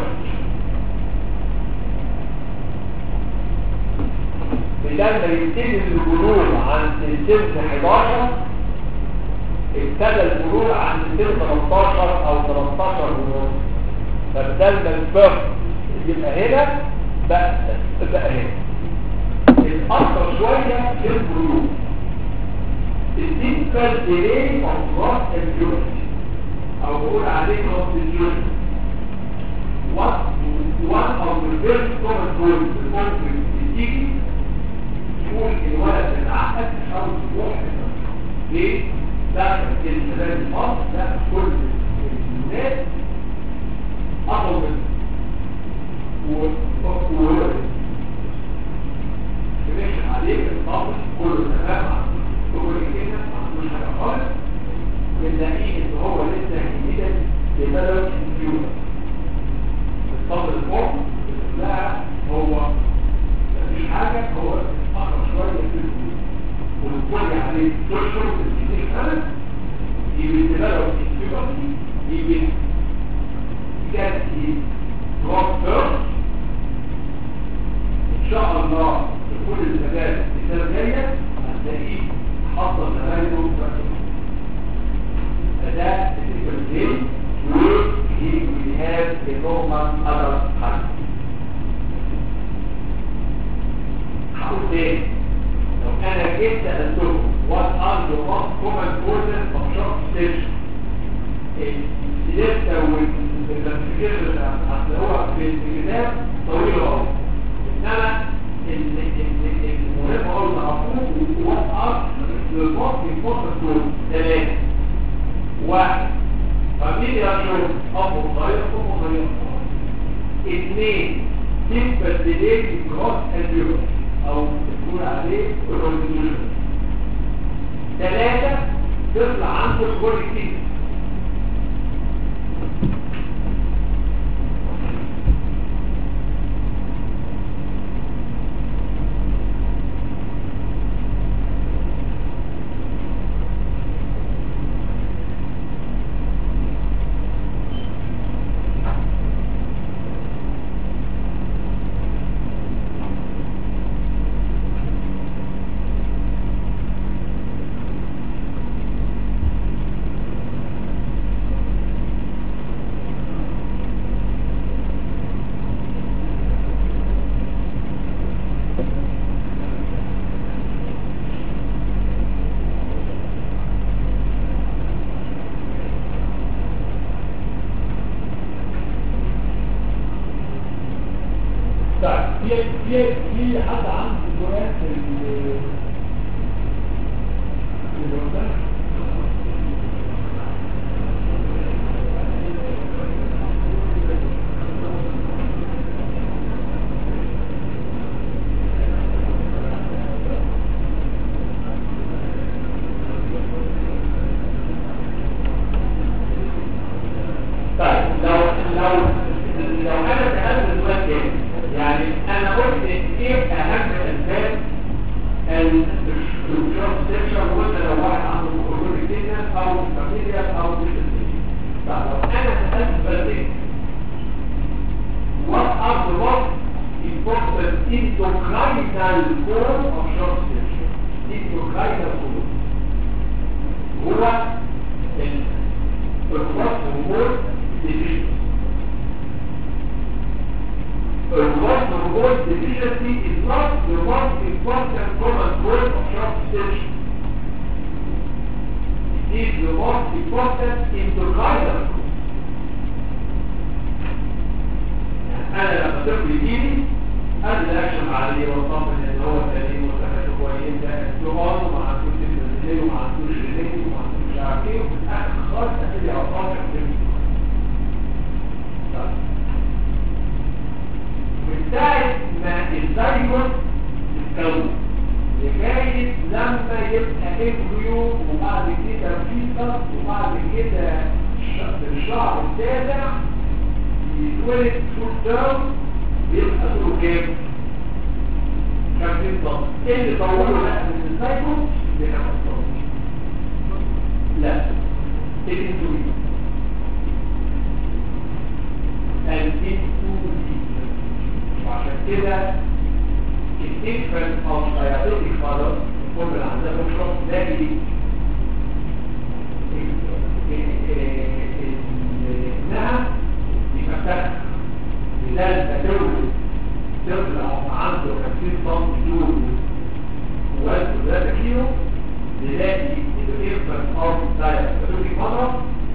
بدل ما يبتدي البلوغ عند سن 11 ابتدى البلوغ عند سن 13 او 13 ونص فبدل ما السبيرم يبقى هنا بقى بقى هنا الأكثر شوية للبلوغ الديفكال ديلي اوف راس الجيومتري او بقول عليه راس الجيومتري what one of the first common goals الممكن تيجي تقول الولد اتعقد او تروح ليه؟ ده الشباب المصر ده كل الناس اخذ منه وولد بنشن عليه الطابق كله تمام كل كده ما عندوش حاجه خالص بنلاقيه ان هو لسه جديدا لبلد الفيوزر الطابق الفوق لا هو مفيش حاجه هو اخر شويه في الفيوزر ونتفرج عليه تشهر في سنه يبقى ديفلوب الفيوزر يبقى جات روك فيرست ان شاء الله في كل المجال السنه الجايه هتلاقيه حصل زمايله فده الفكرتين وهي بيهاب لنورمال ادر حل هقول تاني لو انا جيت سالتكم what are the most common causes of shock station لسه والانفستيجيشن هتلاقوها في الكتاب طويل اهو انما المهم هو المعقول what are the most important causes ثلاثه واحد فاميليا شوف اب صغير ام صغير اثنين تبقى ديلي كروس اليوم او تقول عليه كونتينيوشن ثلاثه تطلع عنده كل في في حد عنده سؤال في ال- في الوردة؟ طيب لو لو لو انا سالت السؤال تاني يعني انا قلت ايه اهم اسباب الكونستركشن قلت لو واحد عنده كورونيك كيدنس او فاميليا او ديسبلين طب لو انا سالت السؤال تاني what are the most important endocrine cause of short circuit endocrine cause هو ال- الخاص هرمون deficiency الخاص هرمون deficiency is not the most important common cause of short circuit it is the most important endocrine cause انا لما طفل يجيلي قبل الاكشن عليه واطمن ان هو سليم وصحته كويسه يقعد وما عندوش رجليه وما عندوش رجليه وما عندوش مش عارف ايه وفي الاخر خالص ابتدي اوقات من ساعه ما الزيجوت يتكون لغايه لما يبقى امبريو وبعد كده فيتس وبعد كده ش- الشعر السابع يتولد فول تيرم بيبقى طوله كام؟ 50 سم ايه اللي طوله بقى من السايكل ل 15 لا الانسولين الانسولين وعشان كده الانفنت او diabetic mother الام اللي عندها بكره تلاقي انها يفتح لذلك تولد طفل عنده 50 سم طول ووزنه 3 كيلو نلاقي الانفنت او diabetic mother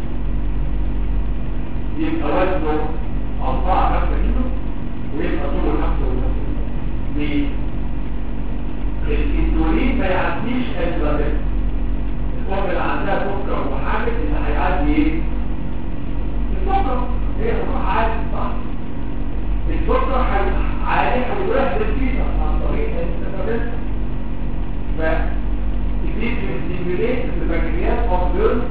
يبقى وزنه 4 5 كيلو ويبقى طوله 5 ونص ليه؟ الانسولين ما يعديش الجلابات الام اللي عندها سكر وحاجه اللي هيعدي ايه؟ السكر هي سكر عادي صح؟ السكر هي- عالي هيروح للفيتا عن طريق الانسولين ف يزيد من ستيميوليت البكتيريات اوف بيرن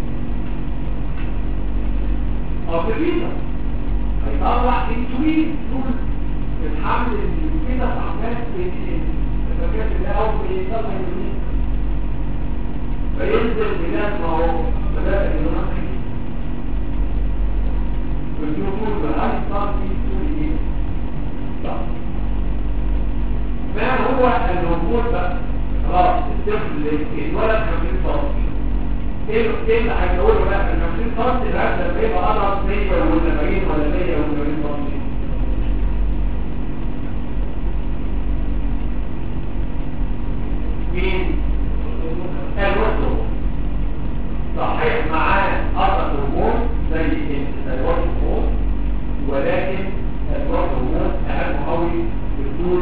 اوف الفيتا هيطلع انسولين طول الحمل اللي كده عمال البكتيريات اللي اول بيطلع انسولين فينزل بلاد ما هو ثلاثة كيلومتر والنفوذ بهاي صار في سوريا طب. ما هو النفوذ بقى خلاص الطفل اللي اتولد 50 سم ايه ايه اللي هيقوله بقى ال 50 سم لغايه لما يبقى قرب 100 ولا 70 ولا 180 سم مين؟ الوصل صحيح معاه أرض هرمون زي الوصل هرمون ولكن الوصل هرمون أهم قوي بالطول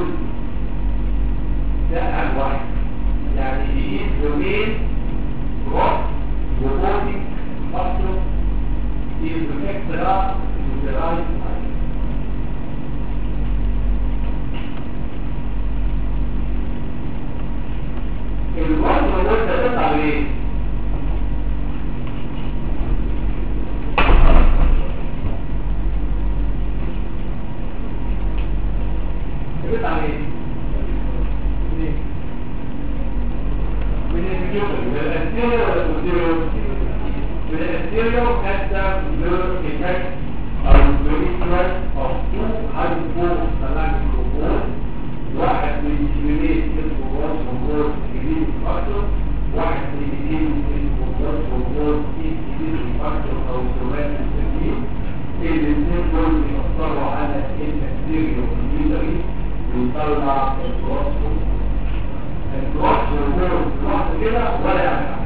ده أهم واحد يعني يجيب يومين روح وبودي فاكتور يبقى اختراع وزراعي الوزن هو انت تطلع بايه؟ بتطلع بايه؟ منين؟ من الفيوكل من الانتيريو ولا الانتيريو؟ من الانتيريو حتى نيرف ايفكت او بريكوال او تو هايبو سلامي كروبون واحد من الجينيت اسمه راس هرمون جديد فاكتور واحد من الجين اسمه راس هرمون جديد فاكتور او سومات السليم الاثنين دول بيأثروا على البكتيريا والميزري ويطلع الراس هرمون الراس هرمون لوحده كده ولا يعمل حاجه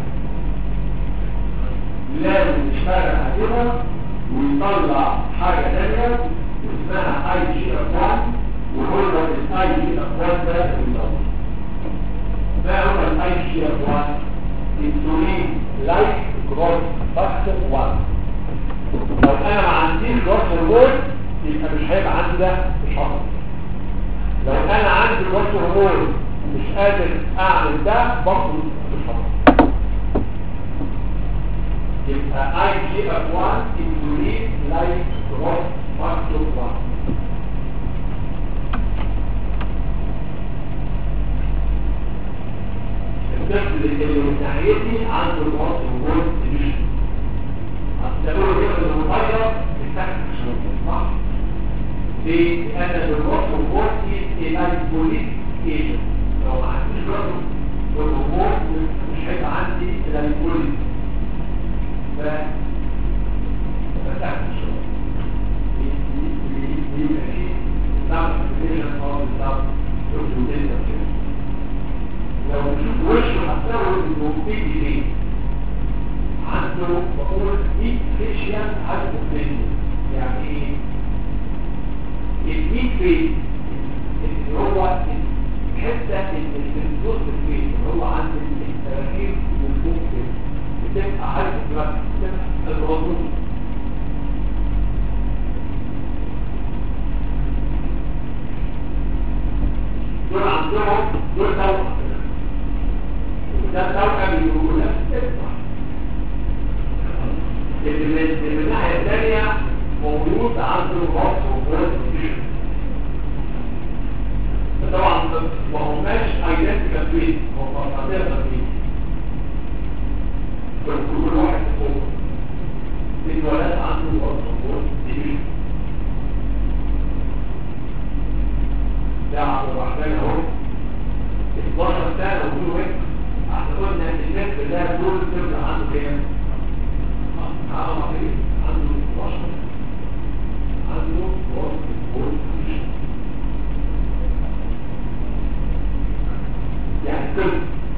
لازم يشتغل عليها ويطلع حاجه ثانيه اسمها اي جي اف 1 وقلنا الاي جي اف 1 ده الضغط ما هو الاي جي اف 1 انسولين لايك جروث فاكتور 1 لو انا ما عنديش جروث هرمون يبقى مش هيبقى عندي ده الحصل لو انا عندي جروث هرمون مش قادر اعمل ده برضه مش حصل يبقى اي جي اف 1 انسولين لايك جروث فاكتور 1 الطفل اللي من ناحيتي عنده الوصف هرمون ديفيشن هتقولوا ليه ان المغير بتاعت مش ممكن صح؟ ليه؟ لان الوصف هرمون الايبوليت ايجنت لو ما عنديش وصف والهرمون مش هيبقى عندي الايبوليت ف فتحت الشغل دي دي دي دي ايه؟ بتاعت الكليشن او بتاعت الكليشن لو نشوف وشه هتلاقوا انه بيجي ليه عنده بقول ايد فيشيال هايبوكلينيا يعني ايه الايد فين اللي هو الحته اللي في النص فين اللي هو عند التراكيب والممكن بتبقى هايبوكلينيا بتبقى الغضون دول عندهم دول توأم ده توأم يقول اللي من اللي من الناحية الثانية موجود عنده الرأس وقوات طبعا ما هماش ايدنتيكال تويت هم قطعتين تويت كل واحد فوق الولد عنده الرأس وقوات ده عبد الرحمن اهو 12 سنة وكل وقت احنا قلنا ان الناس ده دول تبقى عنده كام؟ عنده عنده 12 عنده وقت وقت يعني كل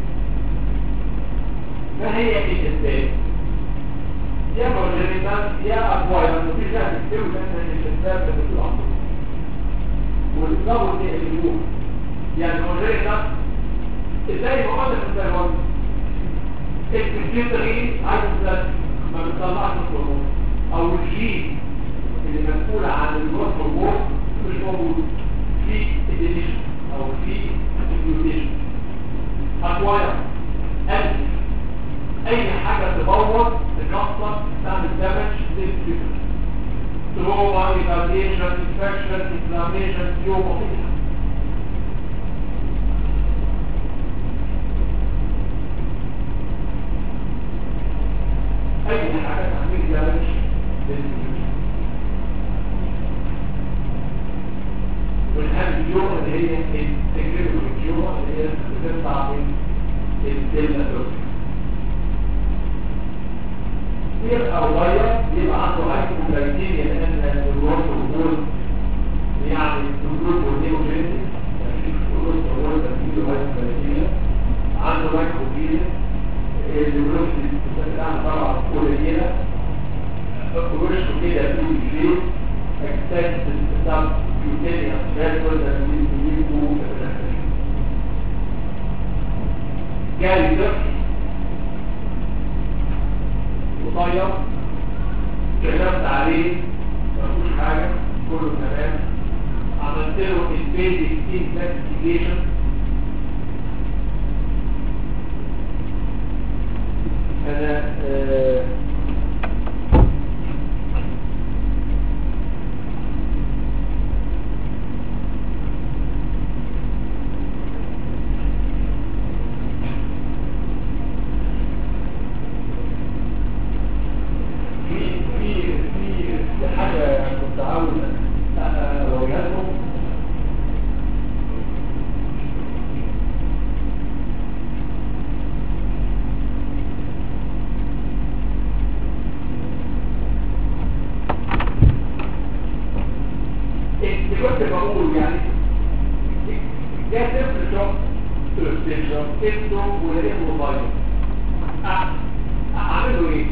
ما هي الاسباب؟ يا مرجانيتات يا اقوال مفيش حاجه تكتبوا لان الاسباب بتطلع عنده والضغط يقلبوه يعني مرجاني ده ازاي ما قلنا في الزيوان الكمبيوتر ايه عايز ما بتطلعش الهرمون او الجين اللي مسؤول عن الجروث هرمون مش موجود في الديليشن او في الميوتيشن اكواير الف اي حاجه تبوظ تكسر تعمل دامج للكمبيوتر تروما ايفاديشن انفكشن انفلاميشن يوم وفيها اي حاجه تعمل دامج للكمبيوتر والهم اليوم اللي هي التكريم اليوم اللي هي بتطلع من السيل اتروفي يبقى صغير يبقى عنده هايبوكلايتيميا لان الجلوكوز هرمون يعني الجلوكوز والنيوجينيك يعني في الجلوكوز هرمون تركيبه هايبوكلايتيميا عنده مايكروبيليا الجلوكوز بتاعها طبعا قليله وشه كده في الجيل اكتاس بتاع كيوتينيا فاسفور ده بيجيبوا جالي طفل قصير كتبت عليه مفيش حاجة كله تمام عملت له البيزك انفستيجيشن انا آه في في في حاجة كنت عاوز أوريها لكم اللي كنت بقول يعني جاء طفل شخص تلفزيون ابنه ولقيه موبايل اعمله ايه؟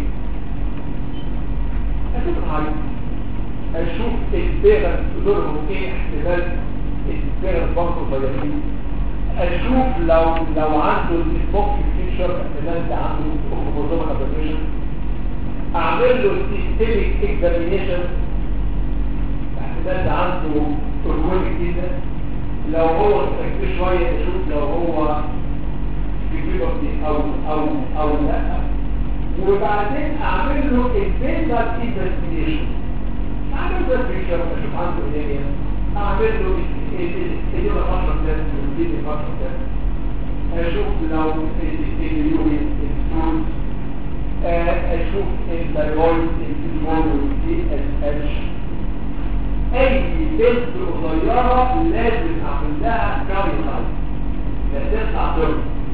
اشوف الحاجة اشوف البيغة دورهم ايه احتمال كده برضه صغيرين اشوف لو لو عنده البوكس فيتشر احتمال ده عنده كروموزوم ابريشن اعمل له سيستميك اكزامينيشن احتمال ده عنده هرمون جديده لو هو تركز شويه اشوف لو هو في بيبرتي او او او لا وبعدين اعمل له البيزل انفستيجيشن اعمل له فيتشر اشوف عنده ايه اعمل له اللي هو فتره تانية والدين فتره تانية اشوف لو اليوم الفول اشوف الثايرويد الفيزمون والدي اس اتش اي بنت صغيره لازم اعمل لها كاري سايت لا تطلع طفل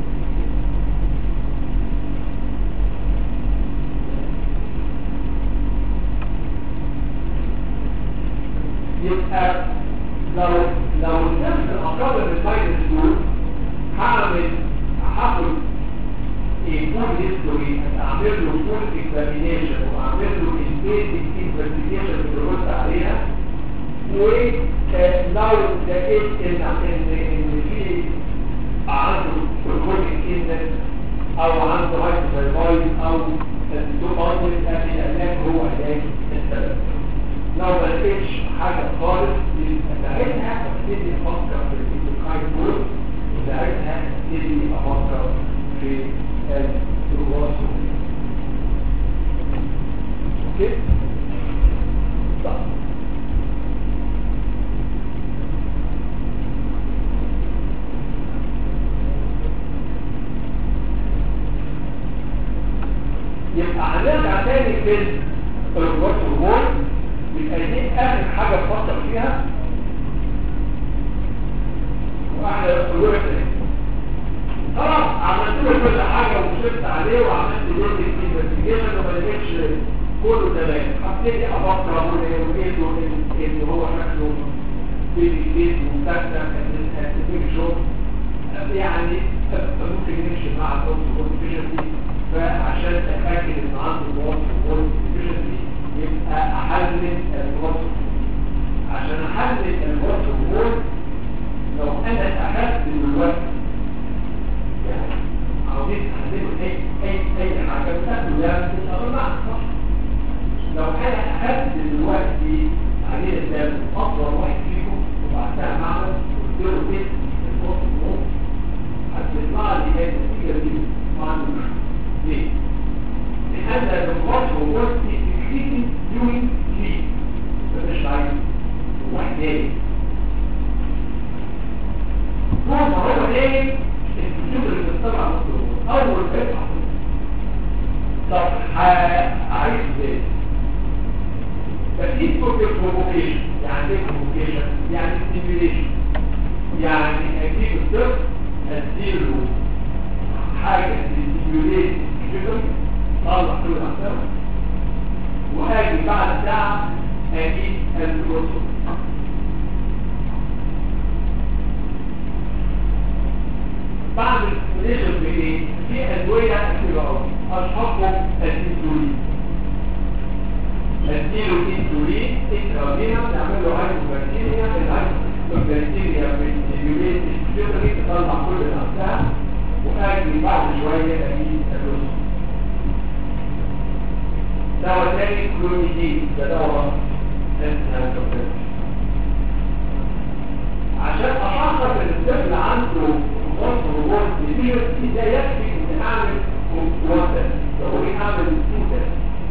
يبقى لو لو النفس الأقرب للفايدة دول هعمل هاخد يكون هيستوري اعمل له فول اكزامينيشن واعمل له البيزك انفستيجيشن اللي قلت عليها ولو لقيت ان ان ان في عنده كرونيك اندكس او عنده هايبوثايرويد او الدوبامين العلاج هو علاج السبب لو ما لقيتش حاجة خالص ساعتها ابتدي افكر في الكاين بول وساعتها ابتدي افكر في الرواس اوكي طب يبقى هنرجع تاني في الرواس هرمون يبقى دي اخر حاجة تفكر فيها واحنا قلوبة خلاص عملت له كل حاجة وشفت عليه وعملت له الانفستيجيشن وما لقيتش كله تمام هبتدي افكر اقول ايه وايه وايه ان هو شكله بيبي بيت مستخدم كاتبين شغل يعني ممكن نمشي مع الدكتور كونفيشنسي فعشان اتاكد ان عنده الوصف كونفيشنسي يبقى احلل الوصف عشان احلل الوصف هو لو انا اخذت الوقت يعني عاوزين احلله اي اي اي حاجه بتاخده ده بتبقى صح لو انا اخذت دلوقتي عليه الدم اطول واحد فيكم وبعتها معمل قلت له كده الوصف هو هتطلع لي ايه النتيجه دي ما عندوش ليه؟ لأن الوصف هو تكتيكي دوين ليه فمش عايز واحد تاني طول ما هو نايم الكمبيوتر اللي بتطلع مصدره اول ما يفتح طب عايز ازاي فدي بروفوكيشن يعني ايه بروفوكيشن يعني ستيميوليشن يعني اجيب الطفل اديله حاجه ستيميوليت الكمبيوتر طلع كل الاحسن وهاجي بعد ساعه اجيب البروتوكول بعمل ستيميوليشن بايه؟ في ادويه كتير قوي اشهرهم الانسولين اديله انسولين انترافينا نعمل له هايبوبكتيريا الهايبوبكتيريا بتستيميوليت الفيبري تطلع كل نفسها واجي بعد شويه اجيب الرسل دواء تاني كلونيدين ده دواء عشان اشخص ان الطفل عنده ضغط هرمون كبير ده يكفي ان اعمل كونتر ضروري اعمل كونتر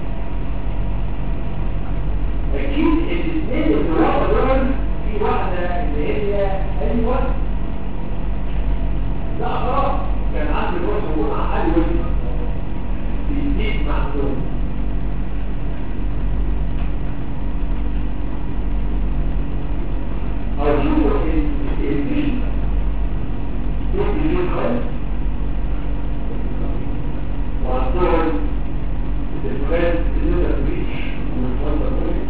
اكيد الاثنين اللي ورا دول في واحده اللي هي ايوه لا خلاص كان عندي ضغط هرمون عالي وزن بيزيد مع الدول أرجو الفيلم يمكن يدخل وعندهم الإدخال اللي تدريش ومتفضل منه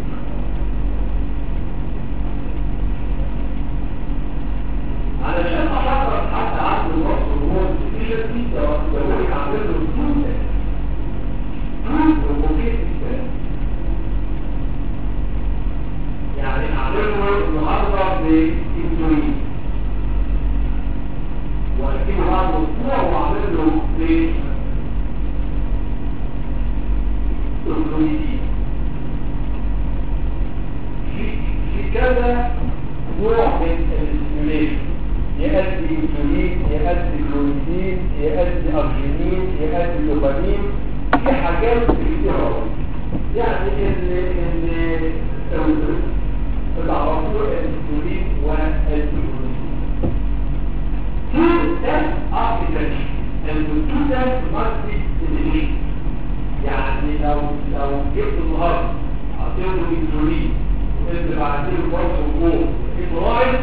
علشان أحضر حتى عنده الوصف هو الفيشن دي ضروري أعمل له تو تيست الدوبامين في حاجات كتيرة يعني ان ان العصفور الانسولين والجلوكوز two steps of attention and the two steps must be delineated يعني لو لو جبت النهارده حطيت له انسولين وانت بعت له برضه هرمون جبته رايح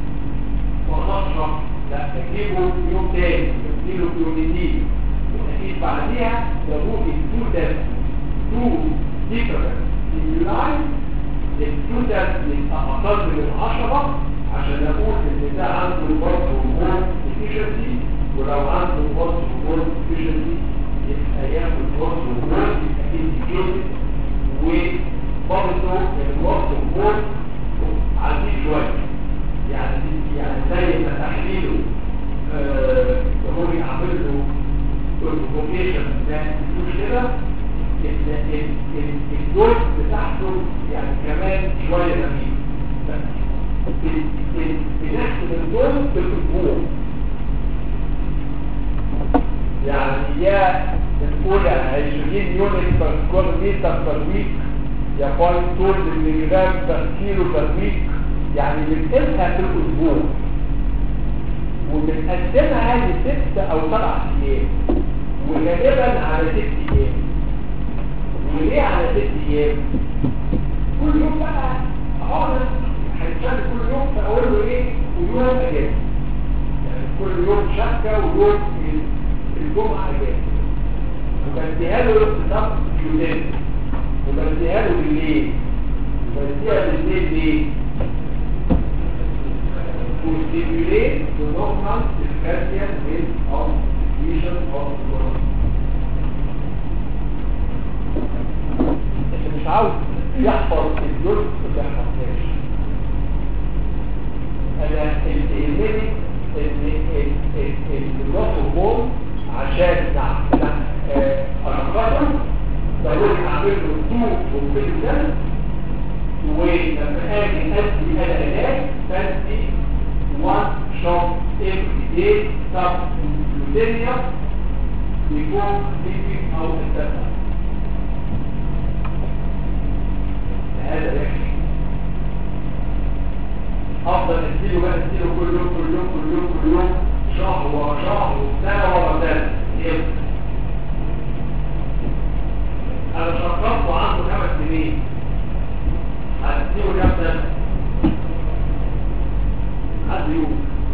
وخشرة لا تجيبه يوم تاني تديله كلونيتين واكيد بعديها لابوك التو ده تو ديفرنت ستيمولاي التو ده يبقى اقل من 10 عشان اقول ان ده عنده برضه هرمون ديفيشنسي ولو عنده برضه هرمون ديفيشنسي يبقى ياخد برضه هرمون يبقى انديكيتد وبرضه الوقت هرمون عندي شويه يعني يعني زي ما تحليله هو يعمل له كوميشن ده مش كده الدوز بتاعته يعني كمان شويه جميل بنحسب الدوز بالاسبوع يعني يا بنقول 20 يونت بر سكوير متر بر ويك يا بوينت 2 ملي جرام بر كيلو بر ويك يعني بنقسمها في الاسبوع وبنقسمها لست او سبع ايام وغالبا على ست ايام وليه على ست ايام كل يوم بقى اقعد هيتشال كل يوم فاقول له ايه ويوم اجازه يعني كل يوم شكه ويوم الجمعه اجازه وبديها له اقتصاد يومين وبديها له بالليل وبديها بالليل ليه؟ to stimulate the normal circadian rhythm of vision of the world. انت مش عاوز يحفظ الجزء ما يحفظهاش انا اللي يهمني ان الروح هرمون عشان اشخصه بقول اعمل له تو وكل ده ولما اجي ادي العلاج بدي one shot every day subcutaneous before sleeping او التسع هذا يكفي افضل اديله بقى اديله كل يوم كل يوم كل يوم كل يوم شهر ورا شهر وسنه ورا سنه يبقى انا شخصته عنده خمس سنين هتديله كام سنه حد يقول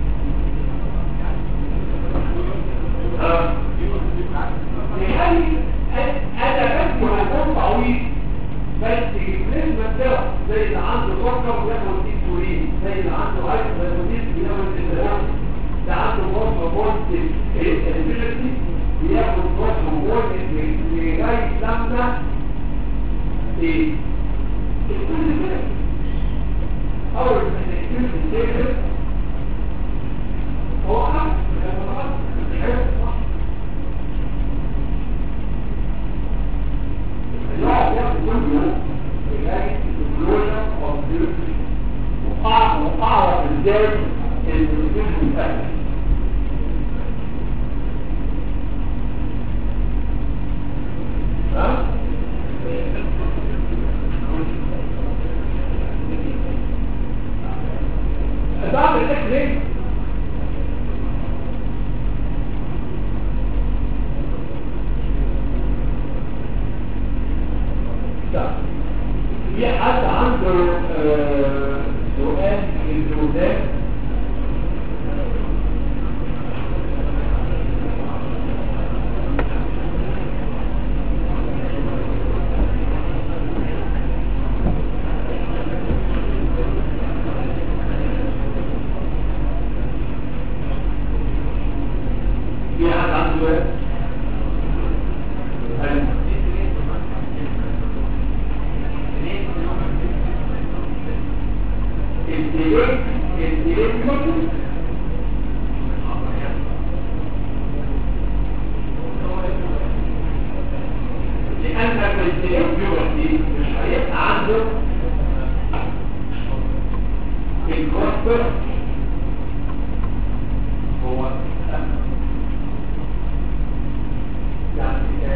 يعني انا بدي هرمون طويل بس النسبة ده زي اللي عنده سكر بياخد انسولين زي اللي عنده هايبرتنسيف بياخد انسولين ده عنده برضه هرمون الفيجيتي بياخد برضه هرمون لغايه لما ايه كل كده اول ما تكتب السيكل هو حق الواحد ياخد كل يوم لغايه الكلوجر اوف وقعوا ازاي البروتين المتأكد ها؟ بعمل الاكل ليه؟ في حد عنده آه، سؤال في الجوزات في حد عنده سؤال؟ هل- الديليت الديليت مطلوب لأن الديليت بيوتي مش هيبقى عنده الكوستر هو يعني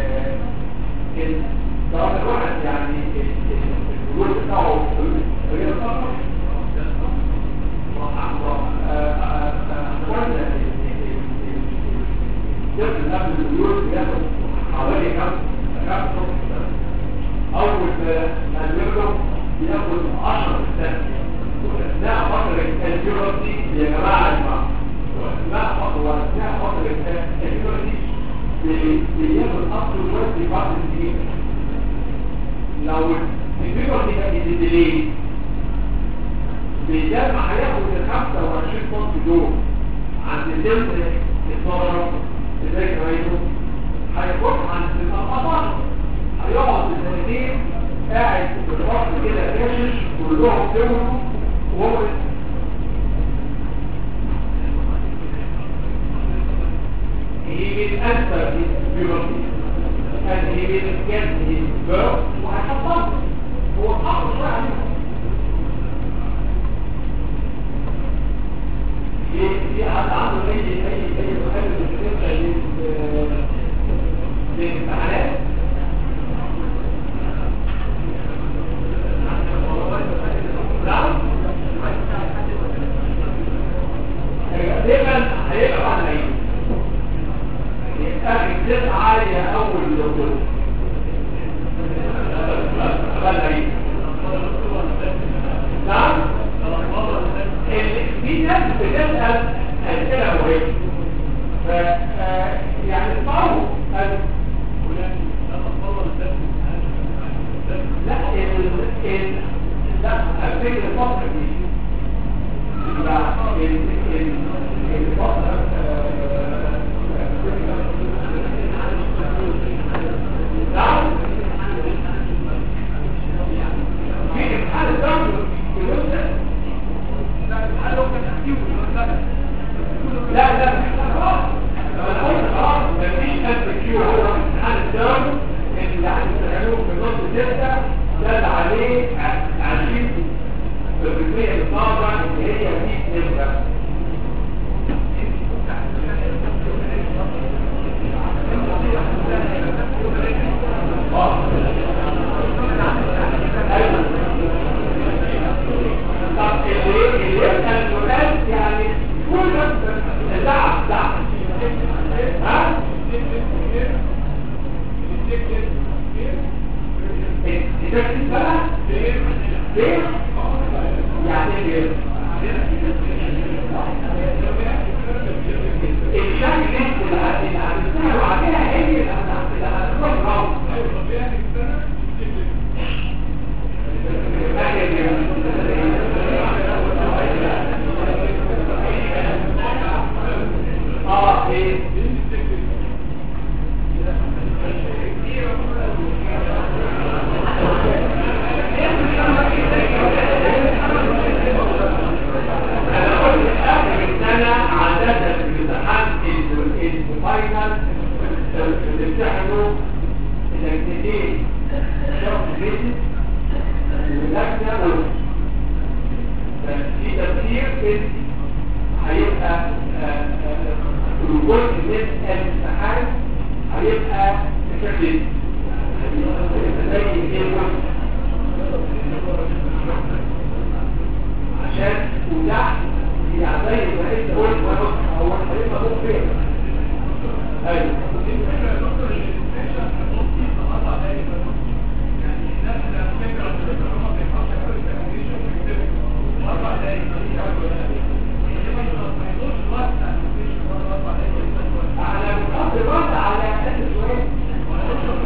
طبعا الواحد يعني الوجود بتاعه غير طبعا الطفل قبل الولود بياخد حوالي كم كم اول ما يبلغ بياخد 10 سنه واثناء فتره الجيراتي يا جماعه يا جماعه واثناء فتره واثناء فتره الجيراتي بياخد اصل الوقت بعد السنين لو الجيراتي كانت ديلي بيجمع هياخد ال 25 سم دول عند سن 12 ازاي كويسه هيروح عند سن 14 هيقعد سنتين قاعد في الفصل كده كاشش كلهم دول وهو he will answer his bureaucracy and he will get his birth وهيحطها هو صعب شويه عليهم في حد عنده اي اي اي حاجه بالنسبه للامتحانات نعم غالبا هيبقى بعد العيد يبقى التسعة هي اول دخول بعد العيد نعم في ناس بتسأل أسئلة مهمة ف يعني الطاو لا ال ال لا أفتكر الفترة دي لا ال ال الفترة نعم في امتحان الدرجة بالنسبة لا لا خلاص انا قلت خلاص مفيش قد كيو هو امتحان الدرجة اللي هتستعملوه في النص ستة دل عليه 20 بالمية بالطابع اللي هي 100 نسبة طب اللي اللي يسأل سؤال يعني كل دعم دعم ها؟ التكتيك بقى ليه؟ يعني ايه الشكل اللي هتستعملوا عليها هي اللي هتروح راوند اه ايه انا قلت اخر السنه عاده في الامتحان الفاينل بتمتحنوا الاجتماعين شرط بيزك ولجنه في تفسير فيزي هيبقى الجزء من الامتحان هيبقى بشكل زي الجيم عشان وده يعني زي ما انت قلت وانا هو هيبقى مو فين ايوه على بغض النظر على اساس السؤال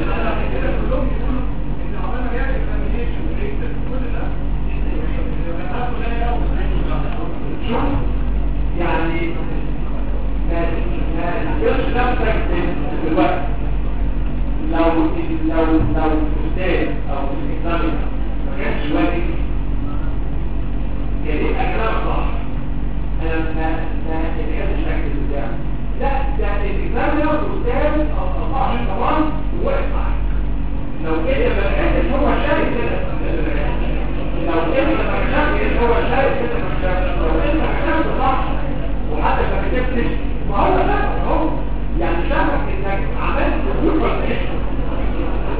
شوف يعني ما ما تقدرش نفسك دلوقتي لو لو لو الاستاذ او الاكزامينر ما كانش واجب يعني يبقى كلام صح انا ما ما اتكلمش عن البتاع لا ده الاكزامينر الاستاذ او الله طبعا وواقف معاك لو كده ما كانش هو شايف كده لو انت ما كتبتش هو شايف كده ما كتبتش لو انت كتبت صح وحتى ما كتبتش ما هو ده هو يعني شافك انك عملت كل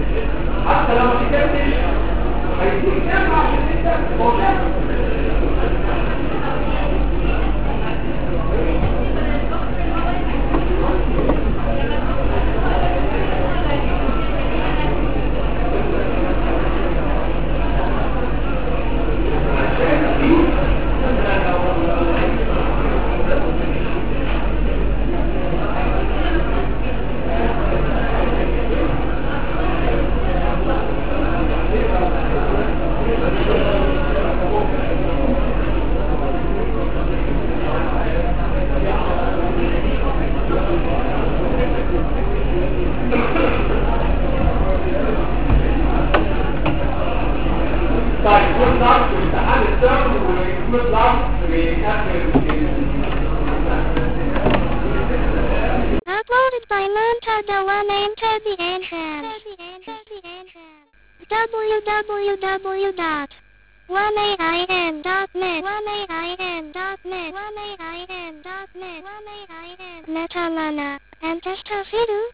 طيب كل ضغط في امتحان الترم وكل ضغط في اخر Uploaded by Montada One Enter the Entrance. www.1aim.net 1aim.net 1aim.net Netalana. And Testafidu.